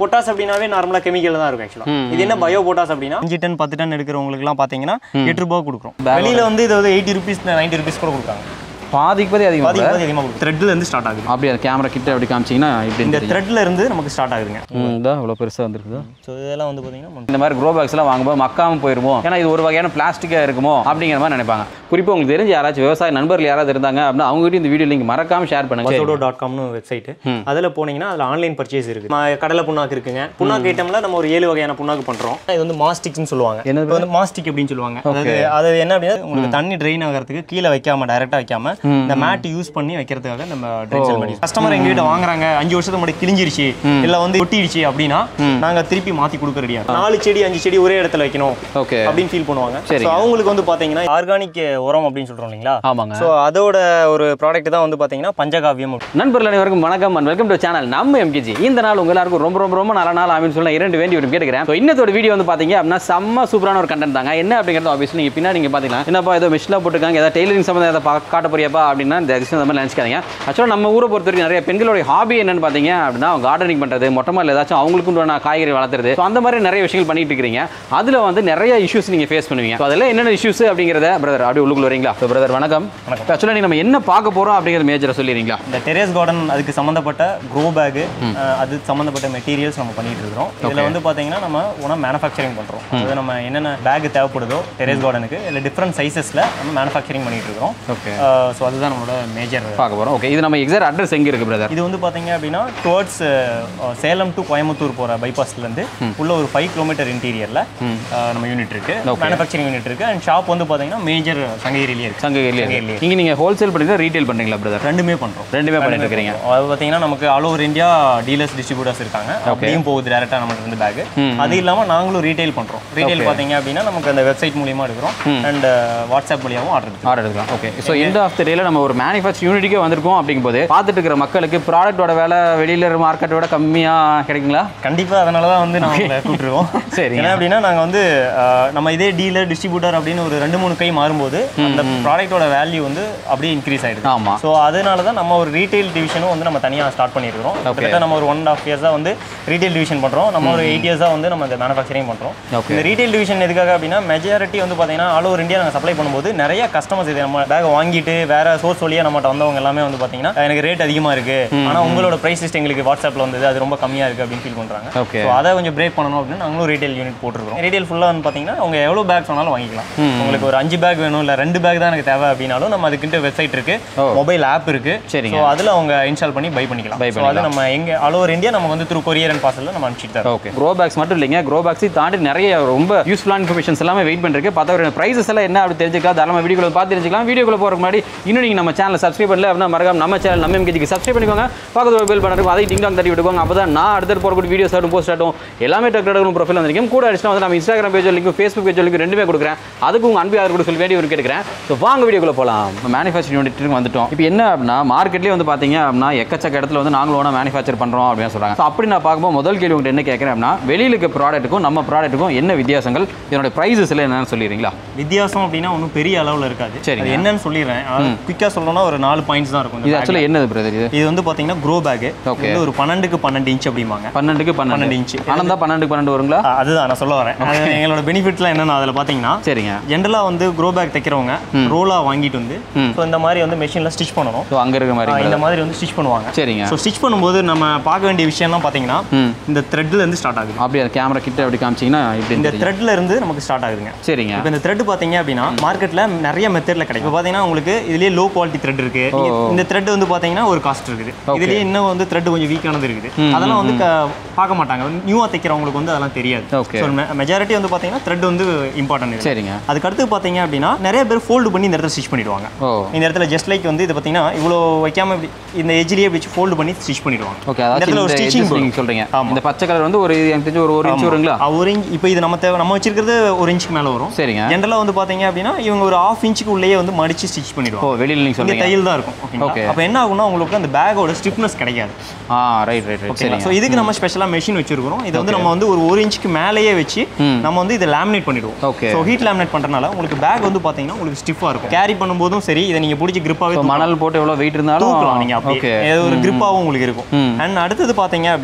Potash அப்படின்னாவே நார்மலாக chemical தான் இருக்கும் ஆக்சுவலாக இது என்ன பயோ பொட்டாஸ் அப்படின்னா அஞ்சு டன் பத்து டன் எடுக்கிறவங்களுக்குலாம் பார்த்தீங்கன்னா எட்டு ரூபாய் கொடுக்குறோம் வெளியில வந்து இது வந்து எயிட்டி ருபீஸ் நைன்ட்டி ருபீஸ் கூட கொடுக்காங்க பாதிக்கு பாதி அதிகமாக அதிகமாக அதிகமாக கொடுக்கும் த்ரெட்ல இருந்து ஸ்டார்ட் ஆகுது அப்படி அந்த கேமரா கிட்ட அப்படி காமிச்சிங்கன்னா இப்படி இந்த த்ரெட்ல இருந்து நமக்கு ஸ்டார்ட் ஆகுதுங்க தான் இவ்வளோ பெருசாக வந்துருக்குது ஸோ இதெல்லாம் வந்து பார்த்தீங்கன்னா இந்த மாதிரி க்ரோ பேக்ஸ்லாம் வாங்கும்போது மக்காம போயிருமோ ஏன்னா இது ஒரு வகையான பிளாஸ்டிக்காக இருக்குமோ அப்படிங்கிற மாதிரி நினைப்பாங்க குறிப்பாக உங்களுக்கு தெரிஞ்ச யாராச்சும் விவசாய நண்பர்கள் யாராவது இருந்தாங்க அப்படின்னா அவங்ககிட்ட இந்த வீடியோ லிங்க் மறக்காம ஷேர் பண்ணுங்க பசோடோ டாட் காம்னு வெப்சைட் அதில் போனீங்கன்னா அதில் ஆன்லைன் பர்ச்சேஸ் இருக்கு ம- கடலை புண்ணாக்கு இருக்குங்க புண்ணாக்கு ஐட்டம்ல நம்ம ஒரு ஏழு வகையான புண்ணாக்கு பண்றோம் இது வந்து மாஸ்டிக்ஸ்னு சொல்லுவாங்க என்னது இது வந்து மாஸ்டிக் அப்படின்னு சொல்லுவாங்க அதாவது அது என்ன அப்படின்னா உங்களுக்கு தண்ணி ட்ரெயின் ஆகிறதுக்கு கீழே வைக்காம டைரக்டா வைக்காம இந்த மேட் யூஸ் பண்ணி வைக்கிறதுக்காக நம்ம ட்ரெயின் செல் பண்ணி கஸ்டமர் எங்க கிட்ட வாங்குறாங்க அஞ்சு வருஷத்துக்கு முன்னாடி கிழிஞ்சிருச்சு இல்ல வந்து ஒட்டிடுச்சு அப்படின்னா நாங்க திருப்பி மாத்தி கொடுக்க ரெடியா நாலு செடி அஞ்சு செடி ஒரே இடத்துல வைக்கணும் ஓகே அப்படின்னு ஃபீல் பண்ணுவாங்க சரி. ஸோ அவங்களுக்கு வந்து பாத்தீங்கன்னா ஆர்கானிக் உரம் அப்படின்னு சொல்றோம் இல்லைங்களா ஆமாங்க ஸோ அதோட ஒரு ப்ராடக்ட் தான் வந்து பாத்தீங்கன்னா பஞ்சகாவியம் நண்பர்கள் அனைவருக்கும் வணக்கம் அண்ட் வெல்கம் டு சேனல் நம்ம எம்கேஜி இந்த நாள் உங்க எல்லாருக்கும் ரொம்ப ரொம்ப ரொம்ப நல்ல நாள் அப்படின்னு சொல்ல இரண்டு வேண்டி ஒரு கேட்டுக்கிறேன் ஸோ இன்னத்தோட வீடியோ வந்து பாத்தீங்க அப்படின்னா செம்ம சூப்பரான ஒரு கண்டென்ட் தாங்க என்ன அப்படிங்கிறது ஆப்வியஸ்லி நீங்க பின்னாடி நீங்க பாத்தீங்கன்னா என்னப்பா ஏதோ மிஷினில் போட்டுருக்காங்க ஏதாவது டெய்லரிங் சம்மந்தம் ஏதாவது பா- காட்ட போறியாப்பா அப்படின்னா இந்த விஷயம் அந்த மாதிரி நினைச்சுக்காதீங்க ஆக்சுவலாக நம்ம ஊரை பொறுத்த வரைக்கும் நிறைய பெண்களுடைய ஹாபி என்னன்னு பாத்தீங்க அப்படின்னா கார்டனிங் பண்றது மொட்டை மாடியில் ஏதாச்சும் அவங்களுக்கும் உண்டான காய்கறி வளர்த்துறது ஸோ அந்த மாதிரி நிறைய விஷயங்கள் பண்ணிட்டு இருக்கிறீங்க அதுல வந்து நிறைய இஷ்யூஸ் நீங்க ஃபேஸ் பண்ணுவீங்க ஸோ அதெல்லாம் என்னென்ன இஷ்யூஸ் அப்படிங்கிறத பிரதர் அப்படியே உள்ளுக்குள்ள வரீங்களா பிரதர் வணக்கம் ஆக்சுவலாக நீங்க நம்ம என்ன பார்க்க போறோம் அப்படிங்கிற மேஜரை சொல்லிடுறீங்களா இந்த டெரேஸ் கார்டன் அதுக்கு சம்மந்தப்பட்ட க்ரோ பேக் அது சம்மந்தப்பட்ட மெட்டீரியல்ஸ் நம்ம பண்ணிட்டு இருக்கிறோம் இதுல வந்து பாத்தீங்கன்னா நம்ம உணவு மேனுஃபேக்சரிங் பண்றோம் அது நம்ம என்னென்ன பேக் தேவைப்படுதோ டெரேஸ் கார்டனுக்கு இல்லை டிஃப்ரெண்ட் சைஸஸ்ல நம்ம மேனுஃபேக்சரிங் பண்ணிட்டு இருக்கிறோம் ஓகே ஸோ அதுதான் நம்மளோட மேஜர் பார்க்க போறோம் ஓகே இது நம்ம எக்ஸாக்ட் அட்ரஸ் எங்க இருக்கு பிரதர் இது வந்து பாத்தீங்க அப்படின்னா டுவர்ட்ஸ் சேலம் டு கோயம்புத்தூர் போற bypassல இருந்து உள்ள ஒரு ஃபைவ் கிலோமீட்டர் இன்டீரியர்ல நம்ம யூனிட் இருக்கு மேனுஃபேக்சரிங் யூனிட் இருக்கு அண்ட் ஷாப் வந்து பாத்தீங்கன்னா மேஜர் சங்ககிரிலேயே இருக்கு சங்ககிரிலே சங்ககிரிலே. இங்க நீங்க ஹோல்சேல் பண்றீங்களா ரீட்டைல் பண்றீங்களா பிரதர் ரெண்டுமே பண்றோம் ரெண்டுமே பண்ணிட்டு இருக்கீங்க அது பார்த்தீங்கன்னா நமக்கு all over India dealers distributors இருக்காங்க அப்படியும் போகுது டேரக்டா நம்மகிட்ட இருந்து பேக் அது இல்லாம நாங்களும் ரீட்டைல் பண்றோம் ரீட்டைல் பாத்தீங்க அப்படின்னா நமக்கு அந்த வெப்சைட் மூலியமா எடுக்கிறோம் அண்ட் வாட்ஸ்அப் மூலியமாவும் ஆர்டர் எடுக்கிறோம் ஆர்டர் எடுக்கலாம் okay so end of the டேல நம்ம ஒரு மேனுஃபேக்சர் யூனிட்டுக்கே வந்திருக்கோம் அப்படிங்கும்போது பார்த்துட்டு இருக்கிற மக்களுக்கு ப்ராடக்ட்டோட விலை வெளியில மார்க்கெட்டோட கம்மியா கிடைக்குங்களா கண்டிப்பா அதனால தான் வந்து நான் உங்களை கூப்பிட்டுருவோம் சரி ஏன்னா அப்படின்னா நாங்க வந்து அஹ், நம்ம இதே டீலர் டிஸ்ட்ரிபியூட்டர் அப்படின்னு ஒரு ரெண்டு மூணு கை மாறும்போது அந்த ப்ராடக்ட்டோட வேல்யூ வந்து அப்படியே இன்க்ரீஸ் ஆயிடுது ஆமா ஸோ அதனால தான் நம்ம ஒரு ரீட்டைல் டிவிஷனும் வந்து நம்ம தனியாக ஸ்டார்ட் பண்ணியிருக்கிறோம் கிட்டத்தட்ட நம்ம ஒரு ஒன் அண்ட் ஆஃப் இயர்ஸாக வந்து ரீட்டைல் டிவிஷன் பண்ணுறோம் நம்ம ஒரு எயிட் இயர்ஸாக வந்து நம்ம இந்த மேனுஃபேக்சரிங் பண்ணுறோம் Okay. இந்த ரீட்டைல் டிவிஷன் எதுக்காக அப்படின்னா மெஜாரிட்டி வந்து பார்த்தீங்கன்னா ஆல் ஓவர் இந்தியா நாங்கள் சப்ளை பண்ணும்போது நிறைய கஸ்டமர்ஸ் இது நம்ம பேக் வாங்கிட்டு வேற சோர்ஸ் வழியாக நம்மகிட்ட வந்தவங்க எல்லாமே வந்து பார்த்தீங்கன்னா எனக்கு ரேட் அதிகமாக இருக்கு ஆனால் உங்களோட ப்ரைஸ் லிஸ்ட் எங்களுக்கு வாட்ஸ்அப்பில் வந்தது அது ரொம்ப கம்மியாக இருக்கு அப்படின்னு ஃபீல் பண்ணுறாங்க ஓகே ஸோ அதை கொஞ்சம் பிரேக் பண்ணணும் அப்படின்னு நாங்களும் ரீட்டைல் யூனிட் போட்டிருக்கோம் ரீட்டைல் ஃபுல்லாக வந்து பார்த்தீங்கன்னா அவங்க எவ்வளோ பேக்ஸ் வேணாலும் வாங்கிக்கலாம் உங்களுக்கு ஒரு அஞ்சு பேக் வேணும் இல்லை ரெண்டு பேக் தான் எனக்கு தேவை அப்படின்னாலும் நம்ம அதுக்கிட்ட வெப்சைட் இருக்கு ஓ. மொபைல் ஆப் இருக்கு சரிங்க. ஸோ அதில் அவங்க இன்ஸ்டால் பண்ணி பை பண்ணிக்கலாம் Buy ஸோ அது நம்ம எங்க ஆல் ஓவர் இந்தியா நம்ம வந்து த்ரூ கொரியர் அண்ட் பார்சலில் நம்ம அனுப்பிச்சிட்டு தரோம் ஓகே க்ரோ பேக்ஸ் மட்டும் இல்லைங்க க்ரோ பேக்ஸ் தாண்டி நிறைய ரொம்ப யூஸ்ஃபுல்லான இன்ஃபர்மேஷன்ஸ் எல்லாமே வெயிட் பண்ணிருக்கு பார்த்தா ப்ரைஸஸ் எல்லாம் என்ன அப்படி தெரிஞ்சுக்கலாம் தாராளமாக வீடியோக்குள்ள பார்த்து தெரிஞ்சுக்கலாம் வீடியோக்குள்ள போகிறதுக்கு முன்னாடி இன்னும் நீங்கள் நம்ம சேனலை சப்ஸ்கிரைப் பண்ணல அப்படின்னா மறக்காம நம்ம சேனல் நம்ம எம்கேஜிக்கு சப்ஸ்கிரைப் பண்ணிக்கோங்க பக்கத்தில் பெல் பண்ணுறோம் அதை டிங் டாங் தட்டி விட்டுக்கோங்க அப்போ தான் நான் அடுத்த போகக்கூடிய வீடியோஸ் ஆகட்டும் போஸ்ட் ஆகட்டும் எல்லாமே டக்கு டக்கு ப்ரொஃபைல் வந்திருக்கும் கூட அடிச்சுனா வந்து நம்ம Instagram page link Facebook page link ரெண்டுமே கொடுக்குறேன் அதுக்கு உங்கள் அன்பு யாரும் கூட சொல்லி வேண்டிய ஒரு கேட்குறேன் ஸோ வாங்க வீடியோக்குள்ள போகலாம் மேனுஃபேக்சரிங் யூனிட்டுக்கு வந்துட்டோம் இப்போ என்ன அப்படின்னா மார்க்கெட்லேயே வந்து பார்த்தீங்க அப்படின்னா எக்கச்சக்க இடத்துல வந்து நாங்களும் ஒன்றா மேனுஃபேக்சர் பண்ணுறோம் அப்படின்னு சொல்கிறாங்க ஸோ அப்படி நான் பார்க்கும்போது முதல் கேள்வி உங்கள்கிட்ட என்ன கேட்குறேன் அப்படின்னா வெளியில் இருக்க ப்ராடக்ட்டுக்கும் நம்ம ப்ராடக்ட்டுக்கும் என்ன வித்தியாசங்கள் இதோட ப்ரைஸஸ் எல்லாம் என்னன்னு சொல்லிடுறீங்களா வித்தியாசம் அப்படின்னா ஒன்றும் பெரிய அளவில் இருக்காது சரிங்க. அது என்னன்னு சொல்லிடுறேன் குயிக்காக சொல்லணும்னா ஒரு நாலு பாயிண்ட்ஸ் தான் இருக்கும் இது இந்த bag ல. ஆக்சுவலாக என்னது பிரதர் இது இது வந்து பார்த்தீங்கன்னா க்ரோ பேக் Okay. இது ஒரு பன்னெண்டுக்கு பன்னெண்டு இன்ச் அப்படிம்பாங்க பன்னெண்டுக்கு பன்னெண்டு பன்னெண்டு இன்ச்சு பன்னெண்டு பன்னெண்டுக்கு பன்னெண்டு வருங்களா ஆ, அதுதான் நான் சொல்ல வரேன் அது எங்களோட பெனிஃபிட்லாம் என்னன்னா அதில் பார்த்தீங்கன்னா சரிங்க ஜென்ரலாக வந்து க்ரோ பேக் தைக்கிறவங்க ரோலாக வாங்கிட்டு வந்து ஸோ இந்த மாதிரி வந்து மெஷினில் ஸ்டிச் பண்ணணும் ஸோ அங்கே இருக்க ஆ, மாதிரி இந்த மாதிரி வந்து ஸ்டிச் பண்ணுவாங்க சரிங்க ஸோ ஸ்டிச் பண்ணும்போது நம்ம பார்க்க வேண்டிய விஷயம்லாம் பார்த்தீங்கன்னா ம் இந்த த்ரெட்ல இருந்து ஸ்டார்ட் ஆகுது அப்படியே அந்த கேமரா கிட்ட அப்படி காமிச்சிங்கன்னா இப்படி இந்த தெரியும். த்ரெட்ல இருந்து நமக்கு ஸ்டார்ட் ஆகுதுங்க சரிங்க இப்போ இந்த த்ரெட் பார்த்தீங்க அப்படின்னா மார்க்கெட்டில் நிறைய மெத்தடில் கிடைக்கும் இப்போ பார்த்தீங்கன்னா உங்களுக்கு இதுலேயே லோ குவாலிட்டி த்ரெட் இருக்கு நீங்க இந்த த்ரெட் வந்து பார்த்தீங்கன்னா ஒரு காஸ்ட் இருக்குது இதுலேயே இன்னும் வந்து த்ரெட் கொஞ்சம் வீக்கானது இருக்குது அதெல்லாம் வந்து க- பார்க்க மாட்டாங்க நியூவாக தைக்கிறவங்களுக்கு வந்து அதெல்லாம் தெரியாது ஓகே ஸோ மெஜாரிட்டி வந்து பார்த்தீங்கன்னா த்ரெட் வந்து இம்பார்ட்டன்ட் இது சரிங்க அதுக்கு அடுத்து பார்த்தீங்க அப்படின்னா நிறைய பேர் ஃபோல்டு பண்ணி இந்த இடத்துல ஸ்டிச் பண்ணிடுவாங்க ஓ இந்த இடத்துல ஜஸ்ட் லைக் வந்து இது பார்த்தீங்கன்னா இவ்வளோ வைக்காம இப்படி இந்த எஜ்லேயே இப்படி ஃபோல்டு பண்ணி ஸ்டிச் பண்ணிடுவாங்க ஓகே இந்த அதாவது இடத்துல ஒரு இந்த ஸ்டிச்சிங் edges நீங்க சொல்றீங்க ஆமா. இந்த பச்சை கலர் வந்து ஒரு எனக்கு தெரிஞ்சு ஒரு ஒரு இன்ச் வருங்களா ஒரு இன்ச் இப்போ இது நம்ம தேவை நம்ம வச்சிருக்கிறது ஒரு இன்ச்சுக்கு மேலே வரும் சரிங்க ஜென்ரலாக வந்து பார்த்தீங்க அப்படின்னா இவங்க ஒரு ஆஃப் இன்ச்சுக்கு உள்ளேயே வந்து மடிச்சு ஸ்டிச் ஓ பண்ணிடுவாங்க வெளியில் நீங்க இங்கே சொல்றீங்க தையல் தான் இருக்கும் Okay. ஓகே அப்போ என்ன ஆகும்னா உங்களுக்கு அந்த பேக்கோட ஸ்டிஃப்னஸ் கிடைக்காது ஆ ரைட் ரைட் ரைட் ஓகேங்களா சரிங்க ஸோ இதுக்கு நம்ம ஸ்பெஷலாக மெஷின் வச்சிருக்கிறோம் இதை வந்து நம்ம வந்து ஒரு ஒரு இன்ச்சுக்கு மேலேயே வச்சு நம்ம வந்து இதை லேமினேட் பண்ணிடுவோம் ஓகே ஸோ ஹீட் லேமினேட் பண்ணுறனால உங்களுக்கு பேக் வந்து பார்த்தீங்கன்னா உங்களுக்கு ஸ்டிஃபாக இருக்கும் கேரி பண்ணும்போதும் சரி இதை நீங்கள் பிடிச்சி grip-ஆவே இப்போ மணல் போட்டு எவ்வளோ வெயிட் இருந்தாலும் தூக்கலாம் நீங்கள் அப்படியே ஓகே இது ஒரு grip-ஆவும் உங்களுக்கு இருக்கும் ம். அண்ட் அடுத்தது பார்த்தீங்க அப்படின்னா இது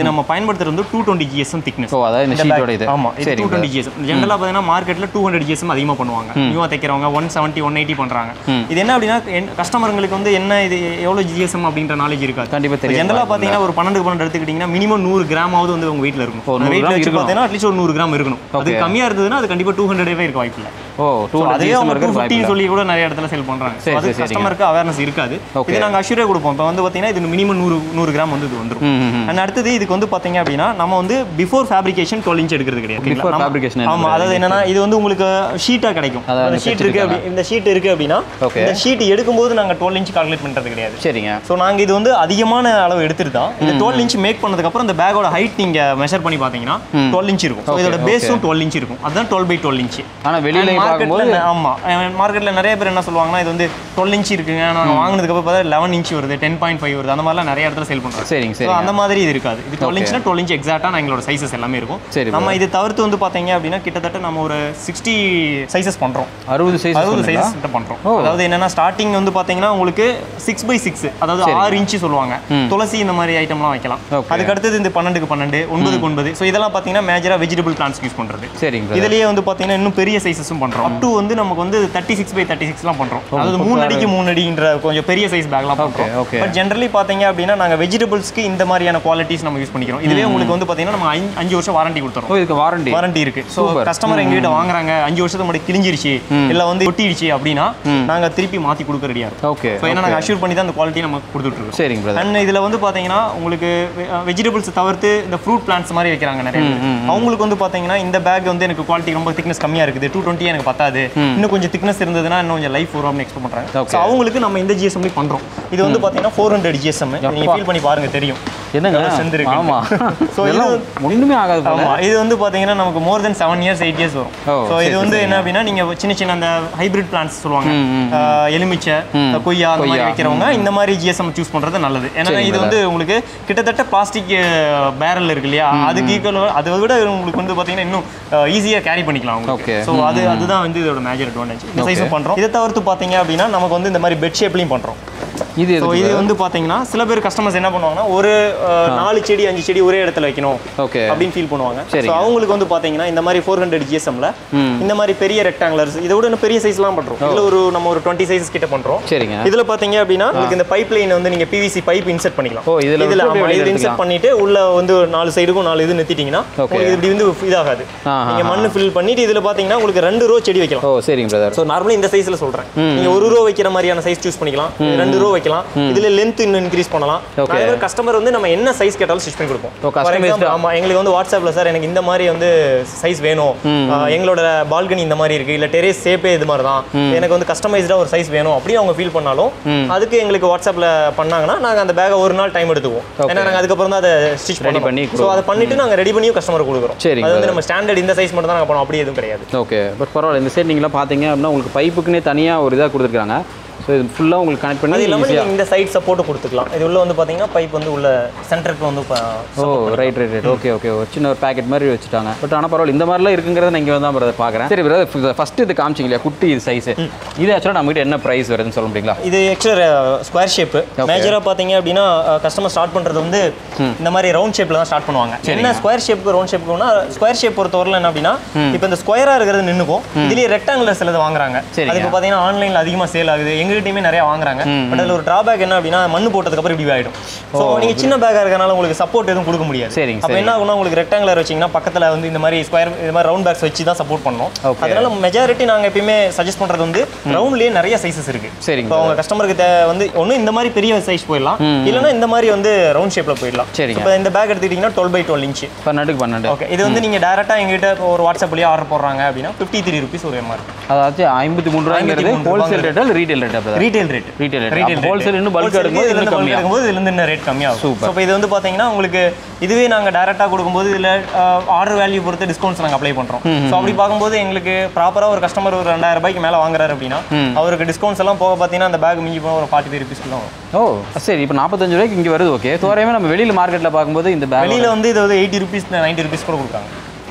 இது நம்ம பயன்படுத்துறது வந்து two twenty GSM thickness so அதாவது இந்த ஷீட்டோட இது ஆமா இது சரி டூ டுவெண்ட்டி ஜிஎஸ்எம் ஜென்ரலாக பார்த்தீங்கன்னா மார்க்கெட்டில் டூ ஹண்ட்ரட் ஜிஎஸ்எம் அதிகமாக பண்ணுவாங்க நியூவாக தைக்கிறவங்க ஒன் செவன்ட்டி ஒன் எயிட்டி பண்ணுறாங்க இது என்ன அப்படின்னா கஸ்டமர்களுக்கு வந்து என்ன இது எவ்வளோ ஜிஎஸ்எம் அப்படின்ற நாலேஜ் இருக்காது கண்டிப்பா தெரியும் ஜென்ரலாக பார்த்தீங்கன்னா ஒரு பன்னெண்டு பன்னெண்டு எடுத்துக்கிட்டிங்கன்னா மினிமம் நூறு கிராமாவது வந்து உங்க வீட்டில் இருக்கும் ஓ, நூறு வெயிட் கிராம் வச்சு இருக்கணும். பார்த்தீங்கன்னா அட்லீஸ்ட் ஒரு நூறு கிராம் இருக்கணும் அது கம்மியாக இருந்ததுன்னா அது கண்டிப்பாக டூ ஹண்ட்ரடே இருக்க வாய்ப்பு இல்லை ஓ டூ அதே ஹண்ட்ரட் அவங்க டூ இருக்கிறது வாய்ப்பு ஃபிஃப்டின்னு சொல்லி கூட நிறைய இடத்துல செல் பண்றாங்க So சரி, அது சரி, சரிங்க. கஸ்டமருக்கு அவேர்னஸ் இருக்காது Okay. இது நாங்கள் அஷ்யூரே கொடுப்போம் இப்போ வந்து பார்த்தீங்கன்னா இது மினிமம் நூறு நூறு கிராம் வந்து இது வந்துரும் ம், ம், ம். அண்ட் அடுத்தது இதுக்கு வந்து பார்த்தீங்க அப்படின்னா நம்ம வந்து பிஃபோர் ஃபேப்ரிகேஷன் டுவெல் இன்ச் எடுக்கிறது கிடையாது Before ஓகேங்களா? நம்ம- fabrication என்ன ஆமா அதாவது என்னன்னா இது வந்து உங்களுக்கு ஷீட்டாக கிடைக்கும் அதாவது அந்த ஷீட் இருக்கு அப்படி இந்த ஷீட் இருக்கு அப்படின்னா Okay. இந்த ஷீட் எடுக்கும்போது நாங்கள் டுவெல் இன்ச் கால்குலேட் பண்ணுறது கிடையாது சரிங்க ஸோ நாங்கள் இது வந்து அதிகமான அளவு எடுத்துட்டு தான் இந்த டுவெல் இன்ச் மேக் பண்ணதுக்கப்புறம் இந்த பேக்கோட ஹைட் நீங்கள் மெஷர் பண்ணி பார்த்தீங்கன்னா டுவெல் இன்ச் இருக்கும் ஸோ Okay, இதோட பேஸும் டுவெல் இன்ச் இருக்கும் அதுதான் டுவெல் பை டுவெல் இன்ச் ஆனா வெளியில பார்க்கும்போது மார்க்கெட்ல ஆமா மார்க்கெட்ல நிறைய பேர் என்ன சொல்லுவாங்கன்னா இது வந்து டுவெல் இன்ச் இருக்குங்க நாங்க வாங்கினதுக்கு அப்புறம் பார்த்தா லெவன் இன்ச் வருது டென் பாயிண்ட் ஃபைவ் வருது அந்த மாதிரிலாம் நிறைய இடத்துல சேல் பண்றாங்க சரிங்க ஸோ சரிங்க அந்த மாதிரி இது இருக்காது இது டுவெல் இன்ச்னா டுவெல் இன்ச் எக்ஸாக்டா நான் எங்களோட சைஸஸ் எல்லாமே இருக்கும் சரி நம்ம இது தவிர்த்து வந்து பாத்தீங்க அப்படின்னா கிட்டத்தட்ட நம்ம ஒரு சிக்ஸ்டி சைஸஸ் பண்றோம் அறுபது சைஸ் அறுபது சைஸஸ் கிட்ட பண்றோம் அதாவது என்னன்னா ஸ்டார்டிங் வந்து பாத்தீங்கன்னா உங்களுக்கு சிக்ஸ் பை சிக்ஸ் அதாவது ஆறு இன்ச் சொல்லுவாங்க துளசி இந்த மாதிரி ஐட்டம்லாம் வைக்கலாம் Okay. அதுக்கு அடுத்தது இந்த பன்னெண்டுக்கு பன்னெண்டு ஒன்பதுக்கு ஒன்பது ஸோ இதெல்லாம் பாத்தீங்கன்னா மேஜரா வெஜிடபிள் பிளான்ஸ் யூஸ் பண்றது சரிங்க brother. இதுலயே வந்து பாத்தீங்கன்னா இன்னும் பெரிய சைஸஸும் பண்றோம் அப் டு வந்து நமக்கு வந்து தேர்ட்டி சிக்ஸ் பை தேர்ட்டி சிக்ஸ்லாம் பண்றோம் அதாவது மூணு அடிக்கு மூணு அடின்ற கொஞ்சம் பெரிய சைஸ் பேக்லாம் பண்றோம் okay. பட் ஜென்ரலி பாத்தீங்க அப்படின்னா நாங்க வெஜிடபிள்ஸ்க்கு இந்த மாதிரியான குவாலிட்டிஸ் நம்ம யூஸ் பண்ணிக்கிறோம் இதுவே உங்களுக்கு வந்து பாத்தீங்கன்னா நம்ம அஞ்சு- அஞ்சு வருஷம் வாரண்டி கொடுத்துறோம் ஓ இதுக்கு வாரண்டி வாரண்டி இருக்கு ஸோ கஸ்டமர் எங்ககிட்ட வாங்குறாங்க அஞ்சு வருஷத்துக்கு முன்னாடி கிழிஞ்சிருச்சு இல்ல வந்து ஒட்டிடுச்சு அப்படின்னா நாங்க திருப்பி மாத்தி கொடுக்க ரெடியா இருக்கும் ஓகே ஸோ ஏன்னா நாங்க அஷ்யூர் பண்ணி தான் அந்த குவாலிட்டி நம்ம கொடுத்துட்டு இருக்கோம் சரிங்க பிரதர் அண்ட் இதுல வந்து பாத்தீங்கன்னா உங்களுக்கு வெஜிடபிள்ஸ் தவிர்த்து இந்த ஃப்ரூட் பிளான்ட்ஸ் மாதிரி வைக்கிறாங்க நிறைய பேர். அவங்களுக்கு வந்து பாத்தீங்கன்னா இந்த பேக் வந்து எனக்கு குவாலிட்டி ரொம்ப திக்னஸ் கம்மியா இருக்குது டூ டுவெண்ட்டி எனக்கு பத்தாது இன்னும் கொஞ்சம் திக்னஸ் இருந்ததுன்னா இன்னும் கொஞ்சம் லைஃப் வரும் அப்படின்னு எக்ஸ்பெக்ட் பண்றாங்க Okay. ஸோ அவங்களுக்கு நம்ம இந்த ஜிஎஸ்எம் பண்றோம் இது வந்து பாத்தீங்கன்னா ஃபோர் ஹண்ட்ரட் ஜிஎஸ்எம் நீங்க ஃபீல் பண்ணி பாருங்க தெரியும் என்னங்க எவ்வளவு strength இருக்குன்னு. ஆமா So இது இதெல்லாம் ஒண்ணுமே ஆகாது போல ஆமா இது வந்து பாத்தீங்கன்னா நமக்கு more than seven years eight years வரும் ஓ, ஸோ சரி, இது வந்து என்ன அப்படின்னா நீங்க சின்ன சின்ன அந்த ஹைபிரிட் பிளான்ஸ் சொல்லுவாங்க ஆஹ் எலுமிச்சை கொய்யா அந்த மாதிரி வைக்கிறவங்க இந்த மாதிரி ஜிஎஸ்எம் சூஸ் பண்றது நல்லது ஏன்னா சரிங்க இது வந்து உங்களுக்கு கிட்டத்தட்ட பிளாஸ்டிக் பேரல் இருக்கு இல்லையா அதுக்கு ஈக்குவல் அதை விட உங்களுக்கு வந்து பாத்தீங்கன்னா இன்னும் ஈஸியா கேரி பண்ணிக்கலாம் Okay. உங்களுக்கு ஸோ அது அதுதான் வந்து இதோட மேஜர் அட்வான்டேஜ் இந்த சைஸும் பண்றோம் இதை தவிர்த்து பாத்தீங்க அப்படின்னா நமக்கு வந்து இந்த மாதிரி பெட் ஷேப்லையும் பண்றோம் இது ஸோ எதுக்கு இது வந்து பாத்தீங்கன்னா சில பேர் கஸ்டமர்ஸ் என்ன பண்ணுவாங்கன்னா ஒரு ஆஹ், நாலு செடி அஞ்சு செடி ஒரே இடத்துல வைக்கணும் ஓகே அப்படின்னு ஃபீல் பண்ணுவாங்க சரிங்க. ஸோ அவங்களுக்கு வந்து பாத்தீங்கன்னா இந்த மாதிரி ஃபோர் ஹண்ட்ரட் ஜிஎஸ்எம்ல இந்த மாதிரி பெரிய ரெக்டாங்குலர்ஸ் இதை விட இன்னும் பெரிய சைஸ்லாம் பண்றோம் இதுல ஒரு நம்ம ஒரு டுவெண்ட்டி சைஸஸ் கிட்ட பண்றோம் சரிங்க இதுல பாத்தீங்க அப்படின்னா உங்களுக்கு இந்த பைப் லைன் வந்து நீங்க பிவிசி பைப் இன்செர்ட் பண்ணிக்கலாம் ஓ, இதுல இதுல விட்டு அப்படியே ஆமா, வெளியில இதுல எடுத்துக்கலாம். இன்செர்ட் பண்ணிட்டு உள்ள வந்து ஒரு நாலு சைடுக்கும் நாலு இது நிறுத்திட்டீங்கன்னா Okay. உங்களுக்கு இப்படி வந்து இதாகாது ஆ, நீங்க மண்ணு ஃபில் பண்ணிட்டு இதுல பாத்தீங்கன்னா உங்களுக்கு ரெண்டு ரோ செடி வைக்கலாம் ஓ சரிங்க பிரதர் ஸோ நார்மலி இந்த சைஸ்ல சொல்றேன் நீங்க ஒரு ரோ வைக்கிற மாதிரியான சைஸ் சூஸ் பண்ணிக்கலாம் ரெண்டு ரோ வைக்கலாம் இதுல லென்த் இன்னும் இன்க்ரீஸ் பண்ணலாம் Okay. நிறைய கஸ்டமர் வந்து நம்ம என்ன சைஸ் கேட்டாலும் ஸ்டிச் பண்ணி கொடுப்போம் ஓ, For customized example, ஆமா எங்களுக்கு வந்து வாட்ஸ்அப்ல சார் எனக்கு இந்த மாதிரி வந்து சைஸ் வேணும் ஆஹ் எங்களோட பால்கனி இந்த மாதிரி இருக்கு இல்ல டெரேஸ் ஷேப்பே இது மாதிரி தான் எனக்கு வந்து கஸ்டமைஸ்டா ஒரு சைஸ் வேணும் அப்படி அவங்க ஃபீல் பண்ணாலும் அதுக்கு எங்களுக்கு வாட்ஸ்அப்ல பண்ணாங்கன்னா நாங்க அந்த பேக்கை ஒரு நாள் டைம் எடுத்துக்குவோம் ஏன்னா நாங்க அதுக்கப்புறம் தான் அதை ஸ்டிச் Ready பண்ணி பண்ணி ஸோ அதை பண்ணிட்டு நாங்க ரெடி பண்ணியும் கஸ்டமர் கொடுக்குறோம் சரிங்க அது வந்து நம்ம ஸ்டாண்டர்ட் இந்த சைஸ் மட்டும் தான் நாங்க பண்ணோம் அப்படி எதுவும் கிடையாது ஓகே பட் பரவாயில்ல இந்த சைடு நீங்களாம் பார்த்தீங்க அப்படின்னா உங்களுக்கு பைப்புக்குன்னே தனியாக ஒரு இதாக கொடுத்துருக்காங்க ஸோ இது ஃபுல்லாக உங்களுக்கு கனெக்ட் அது பண்ணி இல்லாம ஈஸியாக நீங்க இந்த சைட் சப்போர்ட் கொடுத்துக்கலாம் இது உள்ள வந்து பாத்தீங்கன்னா பைப் வந்து உள்ள சென்டருக்கு வந்து ப- oh right right right okay okay ஒரு சின்ன ஒரு பேக்கெட் மாதிரி வச்சுட்டாங்க பட் ஆனால் பரவாயில்ல இந்த மாதிரிலாம் இருக்குங்கிறத நான் இங்கே தான் பிரதர் பார்க்குறேன் சரி பிரதர் ஃபர்ஸ்ட் இது காமிச்சிங்க இல்லையா குட்டி இது சைஸ் இது ஆக்சுவலாக நம்மகிட்ட என்ன ப்ரைஸ் வருதுன்னு சொல்ல முடியுங்களா இது ஆக்சுவலா ஸ்கொயர் ஷேப் மேஜரா பாத்தீங்க அப்படின்னா கஸ்டமர் ஸ்டார்ட் பண்றது வந்து இந்த மாதிரி ரவுண்ட் ஷேப்ல தான் ஸ்டார்ட் பண்ணுவாங்க என்ன ஸ்கொயர் ஷேப்புக்கு ரவுண்ட் ஷேப்புக்குனா ஸ்கொயர் ஷேப் பொறுத்தவரையில என்ன அப்படின்னா இப்போ இந்த ஸ்கொயரா இருக்கிறது நின்னுக்கும் இதுலயே ரெக்டாங்குலர் சிலது வாங்குறாங்க சரிங்க. அது இப்போ பாத்தீங்கன்னா ஆன்லைன்ல அதிகமா சேல் ஆகுது எங்ககிட்டயுமே நிறைய வாங்குறாங்க பட் அதுல ஒரு டிராபேக் என்ன அப்படின்னா மண்ணு போட்டதுக்கு அப்புறம் இப்படி ஆயிடும் ஸோ நீங்க சின்ன பேக்கா இருக்கறனால உங்களுக்கு சப்போர்ட் எதுவும் கொடுக்க முடியாது சரிங்க, அப்போ என்ன ஆகும்னா உங்களுக்கு ரெக்டாங்குலர் வச்சீங்கன்னா பக்கத்துல வந்து இந்த மாதிரி ஸ்கொயர் இந்த மாதிரி ரவுண்ட் பேக்ஸ் வச்சு தான் சப்போர்ட் பண்ணணும் Okay. அதனால மெஜாரிட்டி நாங்க எப்பயுமே சஜஸ்ட் பண்றது வந்து ரவுண்ட்லயே நிறைய சைஸஸ் இருக்கு சரிங்க இப்போ அவங்க கஸ்டமருக்கு தே வந்து ஒன்று இந்த மாதிரி பெரிய சைஸ் போயிடலாம் இல்லைன்னா இந்த மாதிரி வந்து ரவுண்ட் ஷேப்ல போயிடலாம் சரிங்க. இப்போ இந்த பேக் எடுத்துக்கிட்டிங்கன்னா டுவெல் பை டுவெல் இன்ச் பன்னெண்டுக்கு பன்னெண்டு ஓகே இது வந்து நீங்க டேரக்டா எங்ககிட்ட இப்போ ஒரு வாட்ஸ்அப்லயே ஆர்டர் போடுறாங்க அப்படின்னா ஃபிஃப்டி த்ரீ ருபீஸ் ஒரு எம்ஆர் அதாவது ஐம்பத்தி மூணு ரூபாய்ங்கிறது 53 ஹோல்சேல் ரேட்டா ரீட்டைல் ரேட்டா brother retail rate retail rate wholesale இன்னும் பல்க் எடுக்கும்போது இதுல இன்னும் இருந்து கம்மியாக எடுக்கும்போது இதுல இருந்து இன்னும் ரேட் கம்மியாகும் Super. ஸோ இப்போ இது வந்து பாத்தீங்கன்னா உங்களுக்கு இதுவே நாங்க டேரக்டா கொடுக்கும்போது இதுல ஆர்டர் வேல்யூ பொறுத்து டிஸ்கவுண்ட்ஸ் நாங்க அப்ளை பண்றோம் ஸோ அப்படி பார்க்கும்போது எங்களுக்கு ப்ராப்பரா ஒரு கஸ்டமர் ஒரு ரெண்டாயிரம் ரூபாய்க்கு மேல வாங்குறாரு அப்படின்னா அவருக்கு டிஸ்கவுண்ட்ஸ் எல்லாம் போக பாத்தீங்கன்னா அந்த பேக் மிஞ்சி போக ஒரு ஃபார்ட்டி ஃபைவ் ருபீஸ்க்கு தான் வரும் ஓ சரி இப்போ நாற்பத்தஞ்சு ரூபாய்க்கு இங்கே வருது ஓகே தோராயமே நம்ம வெளியில் மார்க்கெட்டில் பார்க்கும்போது இந்த பேக் வெளியில வந்து இது வந்து எயிட்டி ருபீஸ் நைன்டி ருபீஸ் கூட கொடுக்குறாங்க